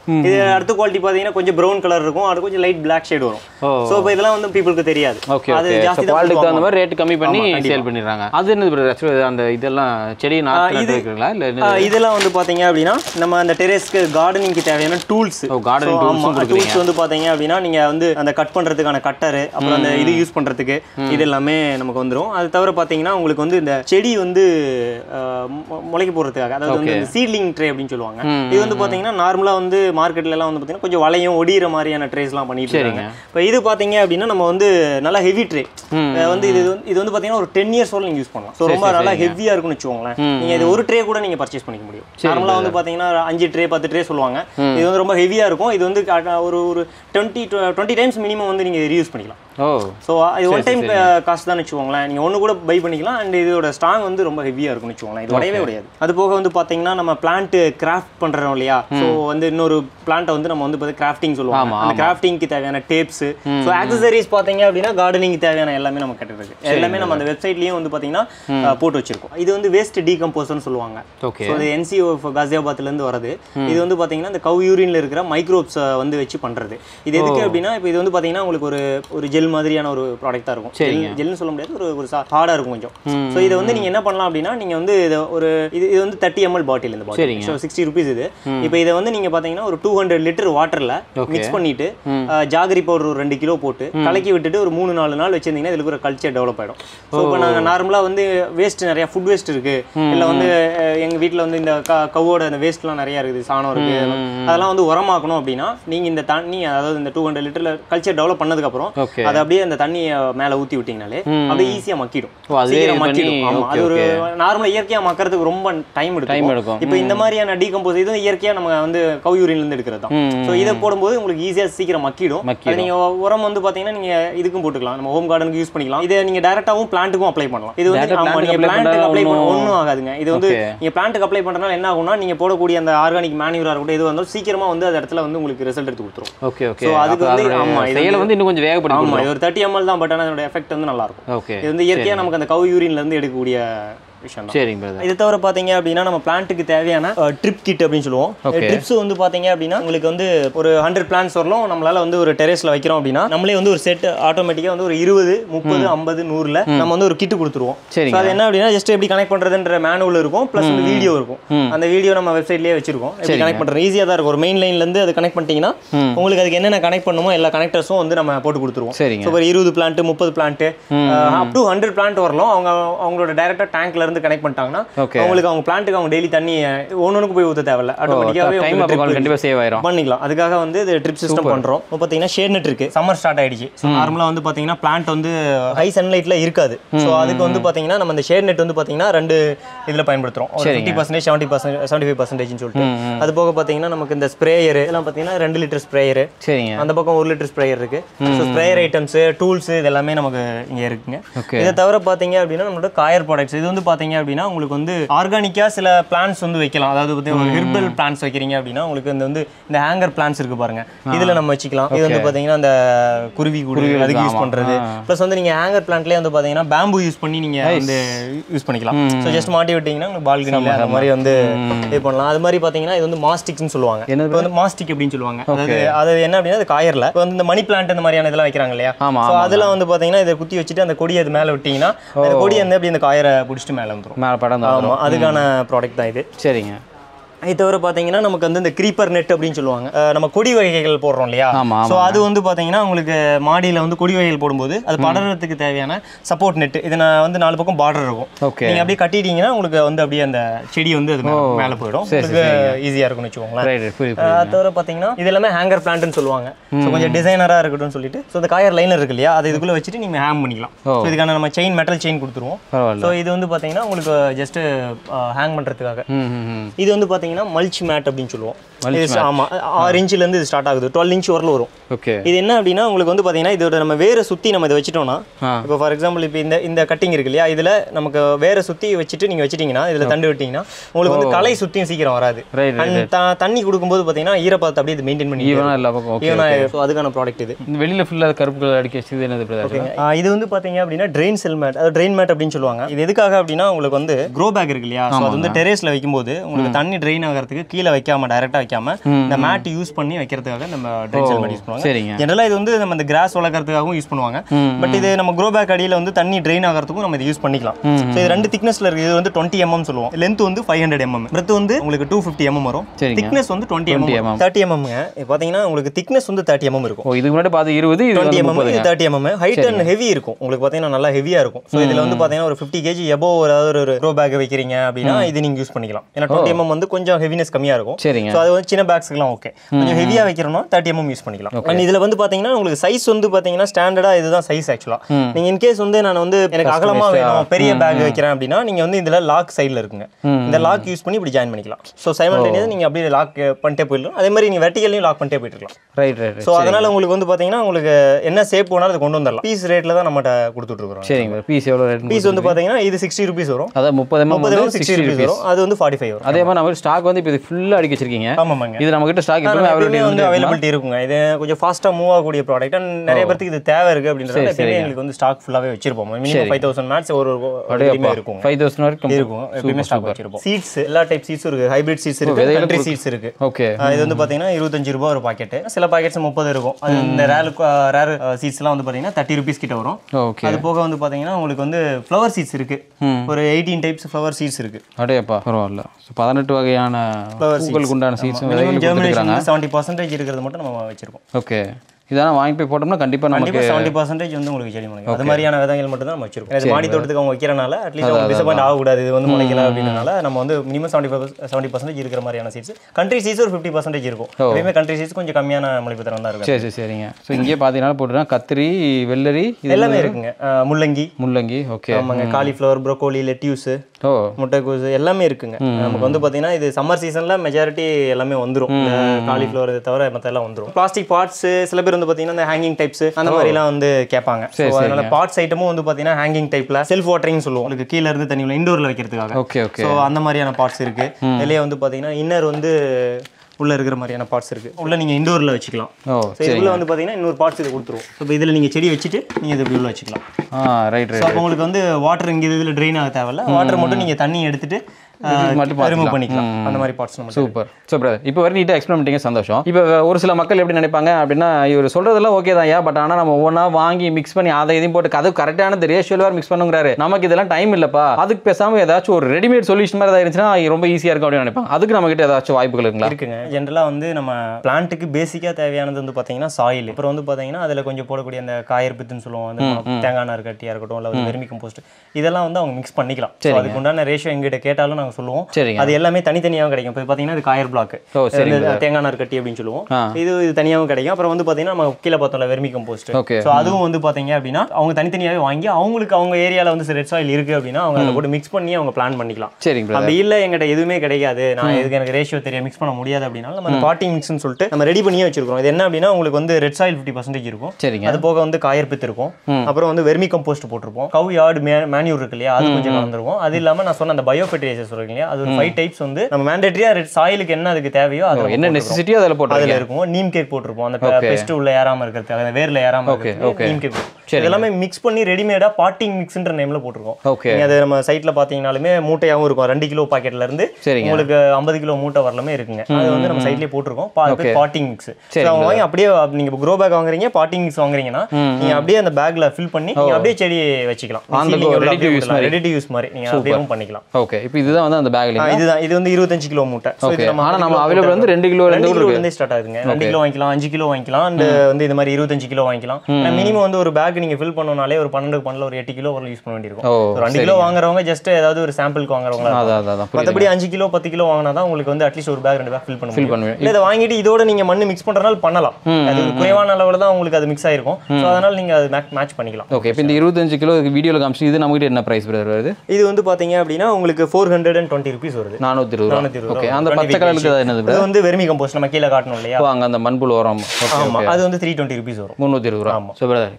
இது அடுத்த குவாலிட்டி பார்த்தீங்கன்னா கொஞ்சம் ப்ரௌன் கலர் இருக்கும் அது கொஞ்சம் லைட் பிளாக் ஷேட் வரும் ஓ. ஸோ இப்போ இதெல்லாம் வந்து பீப்புளுக்கு தெரியாது ஓகே அது ஓகே ஜாஸ்தி தான் குவாலிட்டிக்கு தகுந்த கொடுத்து மாதிரி ரேட் கம்மி பண்ணி சேல் பண்ணிடுறாங்க அது என்ன brother? actually அந்த இதெல்லாம் செடி நாற்று நட்டு வைக்கிறீங்களா இல்லை என்ன ஆ, இதெல்லாம் வந்து பாத்தீங்க அப்படின்னா நம்ம அந்த டெரேஸ்க்கு கார்டனிங்க்கு தேவையான டூல்ஸ் ஓ gardening tools உம் கொடுக்குறீங்க டூல்ஸ் வந்து பாத்தீங்க அப்படின்னா நீங்க வந்து அந்த கட் பண்றதுக்கான கட்டர் அப்புறம் அந்த இது யூஸ் பண்றதுக்கு இது எல்லாமே நமக்கு வந்துரும் அது தவிர பாத்தீங்கன்னா உங்களுக்கு வந்து இந்த செடி வந்து ஆ, மு- முளைக்க போடுறதுக்காக அதாவது வந்து இந்த சீட்லிங் ட்ரே அப்படின்னு சொல்லுவாங்க இது வந்து பாத்தீங்கன்னா நார்மலா வந்து மார்க்கெட்ல எல்லாம் வந்து பாத்தீங்கன்னா கொஞ்சம் வளையும் ஒடிகிற மாதிரியான ட்ரேஸ்லாம் பண்ணிட்டு இருக்காங்க இப்போ இது பாத்தீங்க அப்படின்னா நம்ம வந்து நல்லா ஹெவி ட்ரே வந்து இது வந்து- இது வந்து பாத்தீங்கன்னா ஒரு டென் இயர்ஸ் நீங்க யூஸ் பண்ணலாம் ஸோ ரொம்ப நல்லா ஹெவியா இருக்கும்னு வச்சுக்கோங்களேன் நீங்க இது ஒரு ட்ரே கூட நீங்க பர்ச்சேஸ் பண்ணிக்க முடியும் நார்மலா வந்து பாத்தீங்கன்னா அஞ்சு ட்ரே பத்து ட்ரே சொல்லுவாங்க இது வந்து ரொம்ப ஹெவியா இருக்கும் இது வந்து க- ஒரு ஒரு டுவெண்ட்டி டுவெண்ட்டி டைம்ஸ் மினிமம் வந்து நீங்க ரீயூஸ் பண்ணிக்கலாம் ஓ ஸோ இது ஒன் டைம் காசு தான் வச்சுக்கோங்களேன் நீங்கள் ஒன்று கூட பை பண்ணிக்கலாம் அண்ட் இதோட ஸ்ட்ராங் வந்து ரொம்ப ஹெவியாக இருக்கும்னு வச்சுக்கோங்களேன் இது உடையவே உடையாது அது போக வந்து பார்த்தீங்கன்னா நம்ம பிளான்ட் கிராஃப்ட் பண்ணுறோம் இல்லையா ஸோ வந்து இன்னொரு பிளான்ட்டை வந்து நம்ம வந்து பார்த்து கிராஃப்டிங் சொல்லுவாங்க அந்த கிராஃப்டிங்க்கு தேவையான டேப்ஸ் ஸோ ஆக்சசரிஸ் பார்த்தீங்க அப்படின்னா கார்டனிங் தேவையான எல்லாமே நம்ம கட்டுறது எல்லாமே நம்ம அந்த வெப்சைட்லேயும் வந்து பார்த்தீங்கன்னா அஹ், போட்டு வச்சிருக்கோம் இது வந்து வேஸ்ட் டீகம்போசர்னு சொல்லுவாங்க ஓகே ஸோ இது என்சிஓ காசியாபாத்லேருந்து வருது இது வந்து பார்த்தீங்கன்னா இந்த கவ் யூரின்ல இருக்கிற மைக்ரோப்ஸ் வந்து வச்சு பண்ணுறது இது எதுக்கு அப்படின்னா இப்போ இது வந்து பார்த்தீங்கன்னா உங்களுக்கு ஒரு ஒரு ஜெல் மாதிரியான ஒரு ப்ராடக்ட் தான் இருக்கும் ஜெல் ஜெல்னு சொல்ல முடியாது ஒரு ஒரு ஹார்டாக இருக்கும் கொஞ்சம் ஸோ இதை வந்து நீங்கள் என்ன பண்ணலாம் அப்படின்னா நீங்கள் வந்து இதை ஒரு இது இது வந்து தேர்ட்டி எம்எல் பாட்டில் இந்த பாட்டில் ஸோ சிக்ஸ்டி ருபீஸ் இது இப்போ இதை வந்து நீங்கள் பார்த்தீங்கன்னா ஒரு டூ ஹண்ட்ரட் லிட்டர் வாட்டரில் மிக்ஸ் பண்ணிட்டு அஹ், ஜாகரி பவுடர் ஒரு ரெண்டு கிலோ போட்டு கலக்கி விட்டுட்டு ஒரு மூணு நாலு நாள் வச்சிருந்தீங்கன்னா இதுல ஒரு கல்ச்சர் டெவலப் ஆயிடும் ஸோ இப்போ நாங்கள் நார்மலாக வந்து வேஸ்ட் நிறைய ஃபுட் வேஸ்ட் இருக்கு இல்லை வந்து அஹ், எங்க வீட்டில் வந்து இந்த க கவோட அந்த வேஸ்ட்லாம் நிறைய இருக்குது சாணம் இருக்கு அதெல்லாம் வந்து உரமாக்கணும் அப்படின்னா நீங்க இந்த தண்ணி அதாவது இந்த டூ ஹண்ட்ரட் லிட்டர்ல கல்ச்சர் டெவலப் பண்ணதுக்கு Okay. அப்புறம் அதை அப்படியே அந்த தண்ணியை மேல ஊத்தி விட்டீங்கனாலே அப்படியே ஈஸியா மக்கிடும் ஓ, அதுவே சீக்கிரம் இது பண்ணி, மக்கிடும் ஆமா okay, அது ஒரு நார்மலா இயற்கையா மக்கறதுக்கு ரொம்ப டைம் டைம் எடுக்கும் எடுக்கும் இப்போ இந்த மாதிரியான டீகம்போஸ் இது இயற்கையா நம்ம வந்து கவு யூரின்ல இருந்து எடுக்கிறது தான் ம், ஸோ இதை போடும்போது உங்களுக்கு ஈஸியா சீக்கிரம் மக்கிடும் மக்கிடும். அது நீங்க உரம் வந்து பாத்தீங்கன்னா நீங்க இதுக்கும் போட்டுக்கலாம் நம்ம ஹோம் கார்டனுக்கு யூஸ் பண்ணிக்கலாம் இதை நீங்க டைரக்டாவும் பிளான்ட்டுக்கும் அப்ளை பண்ணலாம் இது வந்து Direct ஆமா plant க்கு நீங்க apply பிளான்ட்டுக்கு பண்ணா அப்ளை பண்ண ஒண்ணும் ஒன்றும் ஆகாதுங்க இது வந்து Okay. நீங்க பிளான்ட்டுக்கு அப்ளை பண்றதுனால என்ன ஆகும்னா நீங்க போடக்கூடிய அந்த ஆர்கானிக் மேன்யூரா இருக்கட்டும் எது வந்தாலும் சீக்கிரமா வந்து அந்த இடத்துல வந்து உங்களுக்கு ரிசல்ட் எடுத்து கொடுத்துரும் ஓகே ஓகே So, அதுக்கு வந்து ஆமா, இது செயலை வந்து இன்னும் கொஞ்சம் வேகப்படுத்தி ஆமா இது ஒரு தேர்ட்டி எம்எல் தான் பட் ஆனால் அதோட எஃபெக்ட் வந்து நல்லா இருக்கும் ஓகே இது வந்து இயற்கையா நமக்கு அந்த கவு யூரின்ல இருந்து எடுக்கக்கூடிய விஷயம் தான் சரிங்க பிரதர் இது தவிர பாத்தீங்க அப்படின்னா நம்ம பிளான்ட்டுக்கு தேவையான ட்ரிப் கிட் அப்படின்னு சொல்லுவோம் Okay. ட்ரிப்ஸ் வந்து பாத்தீங்க அப்படின்னா உங்களுக்கு வந்து ஒரு ஹண்ட்ரட் பிளான்ஸ் வரலும் நம்மளால வந்து ஒரு டெரேஸ்ல வைக்கிறோம் அப்படின்னா நம்மளே வந்து ஒரு செட் ஆட்டோமேட்டிக்கா வந்து ஒரு இருபது முப்பது ஐம்பது நூறுல நம்ம வந்து ஒரு கிட் கொடுத்துருவோம் சரிங்க. So, அது என்ன அப்படின்னா ஜஸ்ட் எப்படி கனெக்ட் பண்றதுன்ற மேனுவல் இருக்கும் ப்ளஸ் வந்து வீடியோ இருக்கும் அந்த வீடியோ நம்ம வெப்சைட்லயே வச்சிருக்கோம் எப்படி கனெக்ட் பண்றது ஈஸியா தான் இருக்கும் ஒரு மெயின் லைன்ல இருந்து அது கனெக்ட் பண்ணிட்டீங்கன்னா உங்களுக்கு அதுக்கு என்னென்ன கனெக்ட் பண்ணுமோ எல்லா கனெக்டர்ஸும் வந்து நம்ம போட்டு கொடுத்துருவோம் சரிங்க ஸோ ஒரு இருபது பிளான்ட் முப்பது plant up to hundred plant வரலாம் அவங்க அவங்களோட டேரக்டா டேங்க்ல இருந்து கனெக்ட் பண்ணிட்டாங்கன்னா Okay. அவங்களுக்கு அவங்க பிளான்ட்டுக்கு அவங்க டெய்லி தண்ணி ஒன்னொன்னுக்கு போய் ஊத்த தேவையில்ல ஆட்டோமேட்டிக்காவே டைம் அப்போ கண்டிப்பாக சேவ் ஆயிரும் பண்ணிக்கலாம் அதுக்காக வந்து இது ட்ரிப் சிஸ்டம் பண்றோம் இப்போ பார்த்தீங்கன்னா ஷேட் நெட் இருக்கு சம்மர் ஸ்டார்ட் ஆயிடுச்சு ஸோ நார்மலாக வந்து பார்த்தீங்கன்னா பிளான்ட் வந்து ஹை சன்லைட்ல இருக்காது ஸோ அதுக்கு வந்து பார்த்தீங்கன்னா நம்ம இந்த ஷேட் நெட் வந்து பார்த்தீங்கன்னா ரெண்டு இதில் பயன்படுத்துறோம் ஒரு fifty percentage seventy percent seventy five பர்சன்டேஜ்னு சொல்லிட்டு அது போக பார்த்தீங்கன்னா நமக்கு இந்த ஸ்ப்ரேயர் இதெல்லாம் பார்த்தீங்கன்னா ரெண்டு லிட்டர் ஸ்ப்ரேயர் சரிங்க அந்த பக்கம் ஒரு லிட்டர் ஸ்ப்ரேயர் இருக்கு ஸோ ஸ்ப்ரேயர் ஐட்டம்ஸ் டூல்ஸ் இது எல்லாமே நமக்கு இங்க இருக்குங்க Okay. இதை தவிர பார்த்தீங்க அப்படின்னா நம்மளோட காயர் ப்ராடக்ட்ஸ் இது வந்து பார்த்தீங்க அப்படின்னா உங்களுக்கு வந்து ஆர்கானிக்காக சில பிளான்ஸ் வந்து வைக்கலாம் அதாவது பார்த்தீங்கன்னா ஒரு ஹெர்பல் பிளான்ஸ் வைக்கிறீங்க அப்படின்னா உங்களுக்கு இந்த வந்து இந்த ஹேங்கர் பிளான்ஸ் இருக்கு பாருங்க இதுல நம்ம வச்சுக்கலாம் இது வந்து பார்த்தீங்கன்னா அந்த குருவி கூடு அதுக்கு யூஸ் பண்றது ப்ளஸ் வந்து நீங்க ஹேங்கர் பிளான்ட்லேயே வந்து பார்த்தீங்கன்னா பேம்பு யூஸ் பண்ணி நீங்க வந்து யூஸ் பண்ணிக்கலாம் ஸோ ஜஸ்ட் மாட்டி விட்டீங்கன்னா உங்களுக்கு பால்கனியில் அந்த மாதிரி வந்து இது பண்ணலாம் அது மாதிரி பார்த்தீங்கன்னா இது வந்து மாஸ்டிக்ஸ்னு சொல்லுவாங்க என்னது இப்போ வந்து மாஸ்டிக் அப்படின்னு சொல்லுவாங்க அதாவது அது என்ன அப்படின்னா அது காயர்ல இப்போ வந்து இந்த மணி பிளான்ட் இந்த மாதிரியான இதெல்லாம் வைக்கிறாங்க இல்லையா ஆமா, ஸோ அதெல்லாம் வந்து பார்த்தீங்கன்னா இதை குத்தி வச்சுட்டு அந்த கொடியை அது மேலே விட்டீங்கன்னா அந்த கொடி வந்து அப்படி இந்த காயரை பிடிச்சிட்டு மேலே வந்துரும் மேலே படம் தான் ஆமா அதுக்கான ப்ராடக்ட் தான் இது சரிங்க இது தவிர பார்த்தீங்கன்னா நமக்கு வந்து இந்த க்ரீப்பர் நெட் அப்படின்னு சொல்லுவாங்க அஹ் நம்ம கொடி வகைகள் போடுறோம் இல்லையா ஆமா, ஸோ அது வந்து பார்த்தீங்கன்னா உங்களுக்கு மாடியில் வந்து கொடி வகைகள் போடும்போது அது படறதுக்கு தேவையான சப்போர்ட் நெட் இது நான் வந்து நாலு பக்கம் பார்டர் இருக்கும் ஓகே நீங்க அப்படியே கட்டிட்டீங்கன்னா உங்களுக்கு வந்து அப்படியே அந்த செடி வந்து அது மேல- மேல போயிடும் உங்களுக்கு ஈஸியா இருக்கும்னு வச்சுக்கோங்களேன் ரைட் புரியுது அஹ் அது தவிர பார்த்தீங்கன்னா இது எல்லாமே ஹேங்கர் பிளான்ட்னு சொல்லுவாங்க ஸோ கொஞ்சம் டிசைனராக இருக்கட்டும்னு சொல்லிட்டு ஸோ இந்த காயர் லைனர் இருக்கு இல்லையா அதை இதுக்குள்ள வச்சுட்டு நீங்க ஹேங் பண்ணிக்கலாம் ஓ. ஸோ இதுக்கான நம்ம செயின் மெட்டல் செயின் கொடுத்துருவோம் பரவாயில்ல ஸோ இது வந்து பார்த்தீங்கன்னா உங்களுக்கு ஜஸ்ட் ஹேங் பண்றதுக்காக ம் ம் ம் இது வந்து பார்த்தீங்கன்னா மல்ச் மேட் அப்படின்னு சொல்லுவோம் இது ஆமா ஆறு இன்ச்ல இருந்து இது ஸ்டார்ட் ஆகுது டுவெல் இன்ச் வரல வரும் ஓகே இது என்ன அப்படின்னா உங்களுக்கு வந்து பார்த்தீங்கன்னா இதோட நம்ம வேற சுத்தி நம்ம இதை வச்சுட்டோம்னா ஆ. இப்போ ஃபார் எக்ஸாம்பிள் இப்போ இந்த இந்த கட்டிங் இருக்கு இல்லையா இதுல நமக்கு வேற சுத்தி வச்சுட்டு நீங்க வச்சிட்டீங்கன்னா இதுல தண்டு விட்டீங்கன்னா உங்களுக்கு வந்து களை சுத்தியும் சீக்கிரம் வராது ரைட் அண்ட் த- தண்ணி கொடுக்கும்போது பார்த்தீங்கன்னா ஈரப்பதத்தை அப்படியே இது மெயின்டைன் பண்ணி ஈவனாக எல்லா பக்கம் ஓகே ஈவனா ஸோ அதுக்கான ப்ராடக்ட் இது இந்த வெளியில் ஃபுல்லாக கருப்பு கலர் அடிக்க வச்சது என்னது பிரதர் ஆ, இது வந்து பாத்தீங்க அப்படின்னா ட்ரெயின் செல் மேட் அதாவது ட்ரெயின் மேட் அப்படின்னு சொல்லுவாங்க இது எதுக்காக அப்படின்னா உங்களுக்கு வந்து க்ரோ பேக் இருக்கு இல்லையா ஸோ அது வந்து டெரேஸ்ல வைக்கும்போது உங்களுக்கு தண்ணி ட்ரெயின் ட்ரெயின் ஆகிறதுக்கு கீழே வைக்காம டைரெக்டாக வைக்காம இந்த மேட் யூஸ் பண்ணி வைக்கிறதுக்காக நம்ம ட்ரெயின் செல் யூஸ் பண்ணுவாங்க சரிங்க ஜென்ரலாக இது வந்து நம்ம இந்த கிராஸ் வளர்க்கறதுக்காகவும் யூஸ் பண்ணுவாங்க பட் இது நம்ம க்ரோ பேக் அடியில் வந்து தண்ணி ட்ரெயின் ஆகிறதுக்கும் நம்ம இது யூஸ் பண்ணிக்கலாம் ஸோ இது ரெண்டு திக்னஸ்ல இருக்கு இது வந்து டுவெண்ட்டி எம்எம் சொல்லுவோம் லென்த் வந்து ஃபைவ் ஹண்ட்ரட் எம்எம் பிரெத் வந்து உங்களுக்கு டூ ஃபிஃப்டி எம்எம் வரும் சரிங்க. திக்னஸ் வந்து டுவெண்ட்டி எம்எம் தேர்ட்டி எம்எம்ங்க இப்போ பார்த்தீங்கன்னா உங்களுக்கு திக்னஸ் வந்து தேர்ட்டி எம்எம் இருக்கும் ஓ இதுக்கு முன்னாடி பார்த்து இருபது இது டுவெண்ட்டி வந்து எம்எம் முப்பது இது thirty mm height and heavy இருக்கும் உங்களுக்கு பார்த்தீங்கன்னா நல்லா ஹெவியாக இருக்கும் ஸோ இதில் வந்து பார்த்தீங்கன்னா ஒரு ஃபிஃப்டி கேஜி எபோ ஏதாவது ஒரு க்ரோ பேக் வைக்கிறீங்க அப்படின்னா இது நீங்கள் யூஸ் பண்ணிக்கலாம் ஏன்னா டுவெண்ட்டி எம்எம் வந்து கொஞ்சம் ஹெவினஸ் கம்மியாக இருக்கும் சரிங்க ஸோ அது வந்து சின்ன பேக்ஸ்க்குலாம் ஓகே கொஞ்சம் ஹெவியாக வைக்கிறோம்னா தேர்ட்டி எம்எம் யூஸ் பண்ணிக்கலாம் அண்ட் இதில் வந்து பார்த்தீங்கன்னா உங்களுக்கு சைஸ் வந்து பார்த்தீங்கன்னா ஸ்டாண்டர்டாக இதுதான் சைஸ் ஆக்சுவலாக நீங்கள் இன்கேஸ் வந்து நான் வந்து எனக்கு அகலமாக வேணும் பெரிய பேக் வைக்கிறேன் அப்படின்னா நீங்கள் வந்து இதில் லாக் சைடில் இருக்குங்க இந்த லாக் யூஸ் பண்ணி இப்படி ஜாயின் பண்ணிக்கலாம் ஸோ சைமல்டேனியஸ் நீங்கள் அப்படியே லாக் பண்ணிட்டே போயிடலாம் அதே மாதிரி நீங்கள் வெர்டிகல்லையும் லாக் பண்ணிட்டே போயிட்டு இருக்கலாம் ரைட் ரைட் ஸோ அதனால உங்களுக்கு வந்து பார்த்தீங்கன்னா உங்களுக்கு என்ன சேப் வேணாலும் அது கொண்டு வந்துடலாம் பீஸ் ரேட்டில் தான் நம்மகிட்ட கொடுத்துட்ருக்குறோம் சரிங்க பீஸ் எவ்வளோ ரேட் பீஸ் வந்து பார்த்தீங்கன்னா இது சிக்ஸ்டி ருபீஸ் வரும் அதான் முப்பது எம்எம் முப்பது வந்து சிக்ஸ்டி ருபீஸ் வரும் அது வந்து ஃபார்ட்டி ஃபைவ் வரும் அதே மாதிரி நம்ம ஸ்டாக் வந்து இப்போ இது ஃபுல்லாக அடிக்க வச்சிருக்கீங்க ஆமாம்ங்க இது நம்ம கிட்ட ஸ்டாக் எப்பவுமே எப்பவுமே அவைலபிலிட்டி வந்து அவைலபிலிட்டி இருக்குங்க இது கொஞ்சம் ஃபாஸ்ட்டாக மூவ் ஆகக்கூடிய ப்ராடக்ட் அண்ட் நிறைய பேருக்கு இது தேவை இருக்கு அப்படின்றதால எப்பயுமே எங்களுக்கு வந்து ஸ்டாக் ஃபுல்லாகவே வச்சிருப்போம் மினிமம் ஃபைவ் தௌசண்ட் மேட்ச் ஒரு எப்பயுமே இருக்கும் ஃபைவ் தௌசண்ட் வரைக்கும் இருக்கும் எப்பயுமே ஸ்டாக் வச்சிருப்போம் சீட்ஸ் எல்லா டைப் சீட்ஸ் இருக்கு ஹைபிரிட் சீட்ஸ் இருக்கு கண்ட்ரி சீட்ஸ் இருக்கு ஓகே ஆஹ் இது வந்து பார்த்தீங்கன்னா இருபத்தஞ்சு ரூபா ஒரு பாக்கெட் சில பாக்கெட்ஸ் முப்பது இருக்கும் அது இந்த ரேர் ரேர் சீட்ஸ்லாம் வந்து பார்த்தீங்கன்னா தேர்ட்டி ருபீஸ் கிட்ட வரும் ஓகே அது போக வந்து பார்த்தீங்கன்னா உங்களுக்கு வந்து ஃப்ளவர் சீட்ஸ் இருக்கு ஒரு எயிட்டீன் டைப்ஸ் ஃப்ளவர் சீட்ஸ் இருக்கு அடையப்பா பரவாயில்ல ஸோ பதினெட்டு வகையான பூக்களுக்கு உண்டான சீட்ஸும் மினிமம் ஜெர்மினேஷன் செவன்ட்டி பர்சன்டேஜ் இருக்கிறது மட்டும் நம்ம வச்சிருக்கோம் ஓகே இதெல்லாம் வாங்கி போய் போட்டோம்னா கண்டிப்பாக நமக்கு கண்டிப்பாக செவன்ட்டி பர்சன்டேஜ் வந்து உங்களுக்கு செடி முளைக்கும் அது மாதிரியான விதைகள் மட்டும் தான் நம்ம வச்சிருக்கோம் இது மாடி தோட்டத்துக்கு அவங்க வைக்கிறனால அட்லீஸ்ட் அவங்க டிசப்பாயிண்ட் ஆகக்கூடாது இது வந்து முளைக்கல அப்படின்றனால நம்ம வந்து மினிமம் செவன்ட்டி செவன்ட்டி பர்சன்டேஜ் இருக்கிற மாதிரியான சீட்ஸ் கண்ட்ரி சீட்ஸ் ஒரு ஃபிஃப்டி பர்சன்டேஜ் இருக்கும் எப்பயுமே கண்ட்ரி சீட்ஸ் கொஞ்சம் கம்மியான முளைப்பு தரம் தான் இருக்கும் சரி சரி சரிங்க ஸோ இங்கேயே பார்த்தீங்கன்னா போட்டுருக்கோம் கத்திரி வெள்ளரி இது எல்லாமே இருக்குங்க அஹ் முள்ளங்கி முள்ளங்கி ஓகே ஆமாங்க காலிஃப்ளவர் ப்ரோக்கோலி லெட்யூஸ் ஓ முட்டைக்கோஸ் எல்லாமே இருக்குங்க நமக்கு வந்து பார்த்தீங்கன்னா இது சம்மர் சீசனில் மெஜாரிட்டி எல்லாமே வந்துடும் காலிஃப்ளவர் இதை தவிர மற்ற எல்லாம் வந்துடும் பிளாஸ்டிக் பார்ட்ஸ் சில பேர் வந்து பார்த்தீங்கன்னா இந்த ஹேங்கிங் டைப்ஸ் அந்த மாதிரிலாம் வந்து கேட்பாங்க ஸோ அதனால பார்ட்ஸ் ஐட்டமும் வந்து பார்த்தீங்கன்னா ஹேங்கிங் டைப்ல செல்ஃப் வாட்டரிங் சொல்லுவோம் உங்களுக்கு கீழே இருந்து தண்ணி உள்ள இண்டோரில் வைக்கிறதுக்காக ஓகே ஓகே ஸோ அந்த மாதிரியான பார்ட்ஸ் இருக்கு இதுலேயே வந்து பார்த்தீங்கன்னா இன்னர் வந்து உள்ள இருக்கிற மாதிரியான பார்ட்ஸ் இருக்கு உள்ள நீங்க இண்டோர்ல வச்சுக்கலாம் ஓ ஸோ இதுல வந்து பார்த்தீங்கன்னா இன்னொரு பார்ட்ஸ் இது கொடுத்துருவோம் இப்போ இதில் நீங்கள் செடி வச்சுட்டு நீங்கள் இது இப்படி உள்ள வச்சுக்கலாம் ஆ ரைட் ஸோ ரைட் அப்போ உங்களுக்கு வந்து வாட்டர் இங்கே இதில் ட்ரெயின் ஆக தேவையில்ல வாட்டர் மட்டும் நீங்கள் தண்ணி எடுத்துட்டு மட்டும் ரிமூவ் பண்ணிக்கலாம் அந்த மாதிரி பார்ட்ஸ் நம்ம சூப்பர் சூப்பர் இப்போ வரை நீட்டாக எக்ஸ்பிளைன் பண்ணிட்டீங்க சந்தோஷம் இப்போ ஒரு சில மக்கள் எப்படி நினைப்பாங்க அப்படின்னா இவர் சொல்றதெல்லாம் ஓகே தான் பட் ஆனால் நம்ம ஒவ்வொன்றா வாங்கி மிக்ஸ் பண்ணி அதை இதையும் போட்டு அது கரெக்டான ரேஷியோவில் வேறு மிக்ஸ் பண்ணுங்கிறாரு நமக்கு இதெல்லாம் டைம் இல்லைப்பா அதுக்கு பேசாமல் ஏதாச்சும் ஒரு ரெடிமேட் சொல்யூஷன் மாதிரி ஏதாவது இருந்துச்சுன்னா அது ரொம்ப ஈஸியாக இருக்கும் அப்படின்னு நினைப்பாங்க அதுக்கு நம்ம கிட்ட ஏதாச்சும் வாய்ப்புகள் இருக்குங்களா இருக்குங்க ஜென்ரலாக வந்து நம்ம பிளான்ட்டுக்கு பேசிக்காக தேவையானது வந்து பார்த்தீங்கன்னா சாயில் அப்புறம் வந்து பார்த்தீங்கன்னா அதில் கொஞ்சம் போடக்கூடிய அந்த காயற்புத்துன்னு சொல்லுவோம் அந்த தேங்காய் நார் கட்டியாக இருக்கட்டும் இல்லை வந்து வெர்மி கம்போஸ்ட் இதெல்லாம் வந்து அவங்க மிக்ஸ் பண்ணிக்கலாம் So அதுக்கு உண்டான ரேஷியோ எங்கிட்ட கேட்டாலும் நாங்கள் சொல்லுவோம் சரிங்க அது எல்லாமே தனித்தனியாக கிடைக்கும் இப்போ பார்த்தீங்கன்னா இது காயர் பிளாக் ஓ சரி தேங்காய் நார் கட்டி அப்படின்னு சொல்லுவோம் ஆ. இது இது தனியாகவும் கிடைக்கும் அப்புறம் வந்து பார்த்தீங்கன்னா நம்ம கீழே பார்த்தோம்ல வெர்மி கம்போஸ்ட் ஓகே ஸோ அதுவும் வந்து பார்த்தீங்க அப்படின்னா அவங்க தனித்தனியாகவே வாங்கி அவங்களுக்கு அவங்க ஏரியாவில் வந்து ரெட் சாயில் இருக்குது அப்படின்னா அவங்க அதை போட்டு மிக்ஸ் பண்ணி அவங்க பிளான் பண்ணிக்கலாம் சரிங்க brother. அப்படி இல்லை எங்கிட்ட எதுவுமே கிடைக்காது நான் இதுக்கு எனக்கு ரேஷியோ தெரியும் மிக்ஸ் பண்ண முடியாது அப்படின்னா நம்ம அந்த பாட்டிங் மிக்ஸ்னு சொல்லிட்டு நம்ம ரெடி பண்ணியே வச்சிருக்கோம் இது என்ன அப்படின்னா உங்களுக்கு வந்து ரெட் சாயில் ஃபிஃப்டி பர்சன்டேஜ் இருக்கும் சரிங்க அது போக வந்து காயற்பித்து இருக்கும் அப்புறம் வந்து வெர்மி கம்போஸ்ட் போட்டிருப்போம் கவ் யார்டு மேன்யூர் இருக்கு இல்லையா அது கொஞ்சம் கலந்துருவோம் அது இல்லாம நான் சொன்ன அந்த பயோ ஃபெர்டிலைசர் சொல்றீங்க இல்லையா அது ஒரு ஃபைவ் டைப்ஸ் வந்து நம்ம மேண்டேட்டரியா ரெட் சாயிலுக்கு என்ன அதுக்கு தேவையோ அது என்ன நெசசிட்டியோ அதில் போட்டு அதுல இருக்கும் நீம் கேக் போட்டிருப்போம் அந்த பெஸ்ட் உள்ள ஏறாம இருக்கிறதுக்கு அந்த வேர்ல ஏறாம இருக்கிறதுக்கு நீம் கேக் இது எல்லாமே மிக்ஸ் பண்ணி ரெடிமேடா பாட்டிங் மிக்ஸ்ன்ற நேம்ல போட்டிருக்கோம் ஓகே நீங்க அது நம்ம சைட்ல பாத்தீங்கனாலுமே மூட்டையாவும் இருக்கும் ரெண்டு கிலோ பாக்கெட்ல இருந்து சரிங்க உங்களுக்கு ஐம்பது கிலோ மூட்டை வரலுமே இருக்குங்க அது வந்து நம்ம சைட்லயே போட்டிருக்கோம் பா- அது பேர் பாட்டிங் மிக்ஸ் சரி, அவங்க வாங்கி அப்படியே நீங்க க்ரோ பேக் வாங்குறீங்க பாட்டிங் மிக்ஸ் வாங்குறீங்கன்னா நீங்க அப்படியே அந்த பேக்ல ஃபில் பண்ணி நீங்க அப்படியே செடி வச்சுக்கலாம் On the go, ready to use மாதிரி. ரெடி டு யூஸ் மாதிரி நீங்க அப்படியேவும் பண்ணிக்கலாம் ஓகே இப்போ இதுதான் வந்து அந்த ஆ, பேக்ல இதுதான் இது வந்து இருபத்தஞ்சு கிலோ மூட்டை So இது ஓகே நம்ம ஆனால் அஞ்சு நம்ம கிலோ அவைலபிள் வந்து ரெண்டு கிலோ ரெண்டு ரெண்டு கிலோ இருக்கு இருந்தே ஸ்டார்ட் ஆகுதுங்க ரெண்டு கிலோ வாங்கிக்கலாம் அஞ்சு கிலோ வாங்கிக்கலாம் அண்ட் வந்து இது மாதிரி இருபத்தஞ்சு கிலோ வாங்கிக்கலாம் மினிமம் வந்து ஒரு பேக் நீங்க ஃபில் பண்ணனாலே ஒரு பன்னெண்டு பன்னெண்டு ஒரு எட்டு கிலோ வரல யூஸ் பண்ண வேண்டியிருக்கும் ஓ ஒரு ரெண்டு கிலோ வாங்குறவங்க ஜஸ்ட் ஏதாவது ஒரு சாம்பிளுக்கு வாங்குறவங்க அதான் அதான் அதான் புரியுது மற்றபடி அஞ்சு கிலோ பத்து கிலோ வாங்கினா தான் உங்களுக்கு வந்து அட்லீஸ்ட் ஒரு பேக் ரெண்டு பேக் ஃபில் பண்ண ஃபில் முடியும் பண்ணுவேன் இல்ல இதை வாங்கிட்டு இதோட நீங்க மண்ணு மிக்ஸ் பண்றதுனால பண்ணலாம் அது ஒரு குறைவான அளவுல தான் உங்களுக்கு அது மிக்ஸ் ஆயிருக்கும் ஸோ அதனால நீங்க அது மேட்ச் பண்ணிக்கலாம் ஓகே இப்போ இந்த இருபத்தஞ்சு கிலோ வீடியோவில் காமிச்சு இது நம்மகிட்ட என்ன ப்ரைஸ் பிரதர் வருது இது வந்து பாத்தீங்க அப்படின்னா உங்களுக்கு four hundred and twenty rupees வருது நானூற்றி இருபது நானூத்தி இருபது ஓகே ரூபா. அந்த 20 பச்சை கலருக்கு அது என்னது இது வந்து வெர்மி கம்போஸ்ட் நம்ம கீழே காட்டணும் இல்லையா இப்போ அங்கே அந்த மண்புழு உரம் ஓகே ஆமா அது வந்து த்ரீ டுவெண்ட்டி ருபீஸ் வரும் முந்நூற்றி இருபது ரூபா ஸோ பிரதர் இப்போ இவ்வளோ நேரம்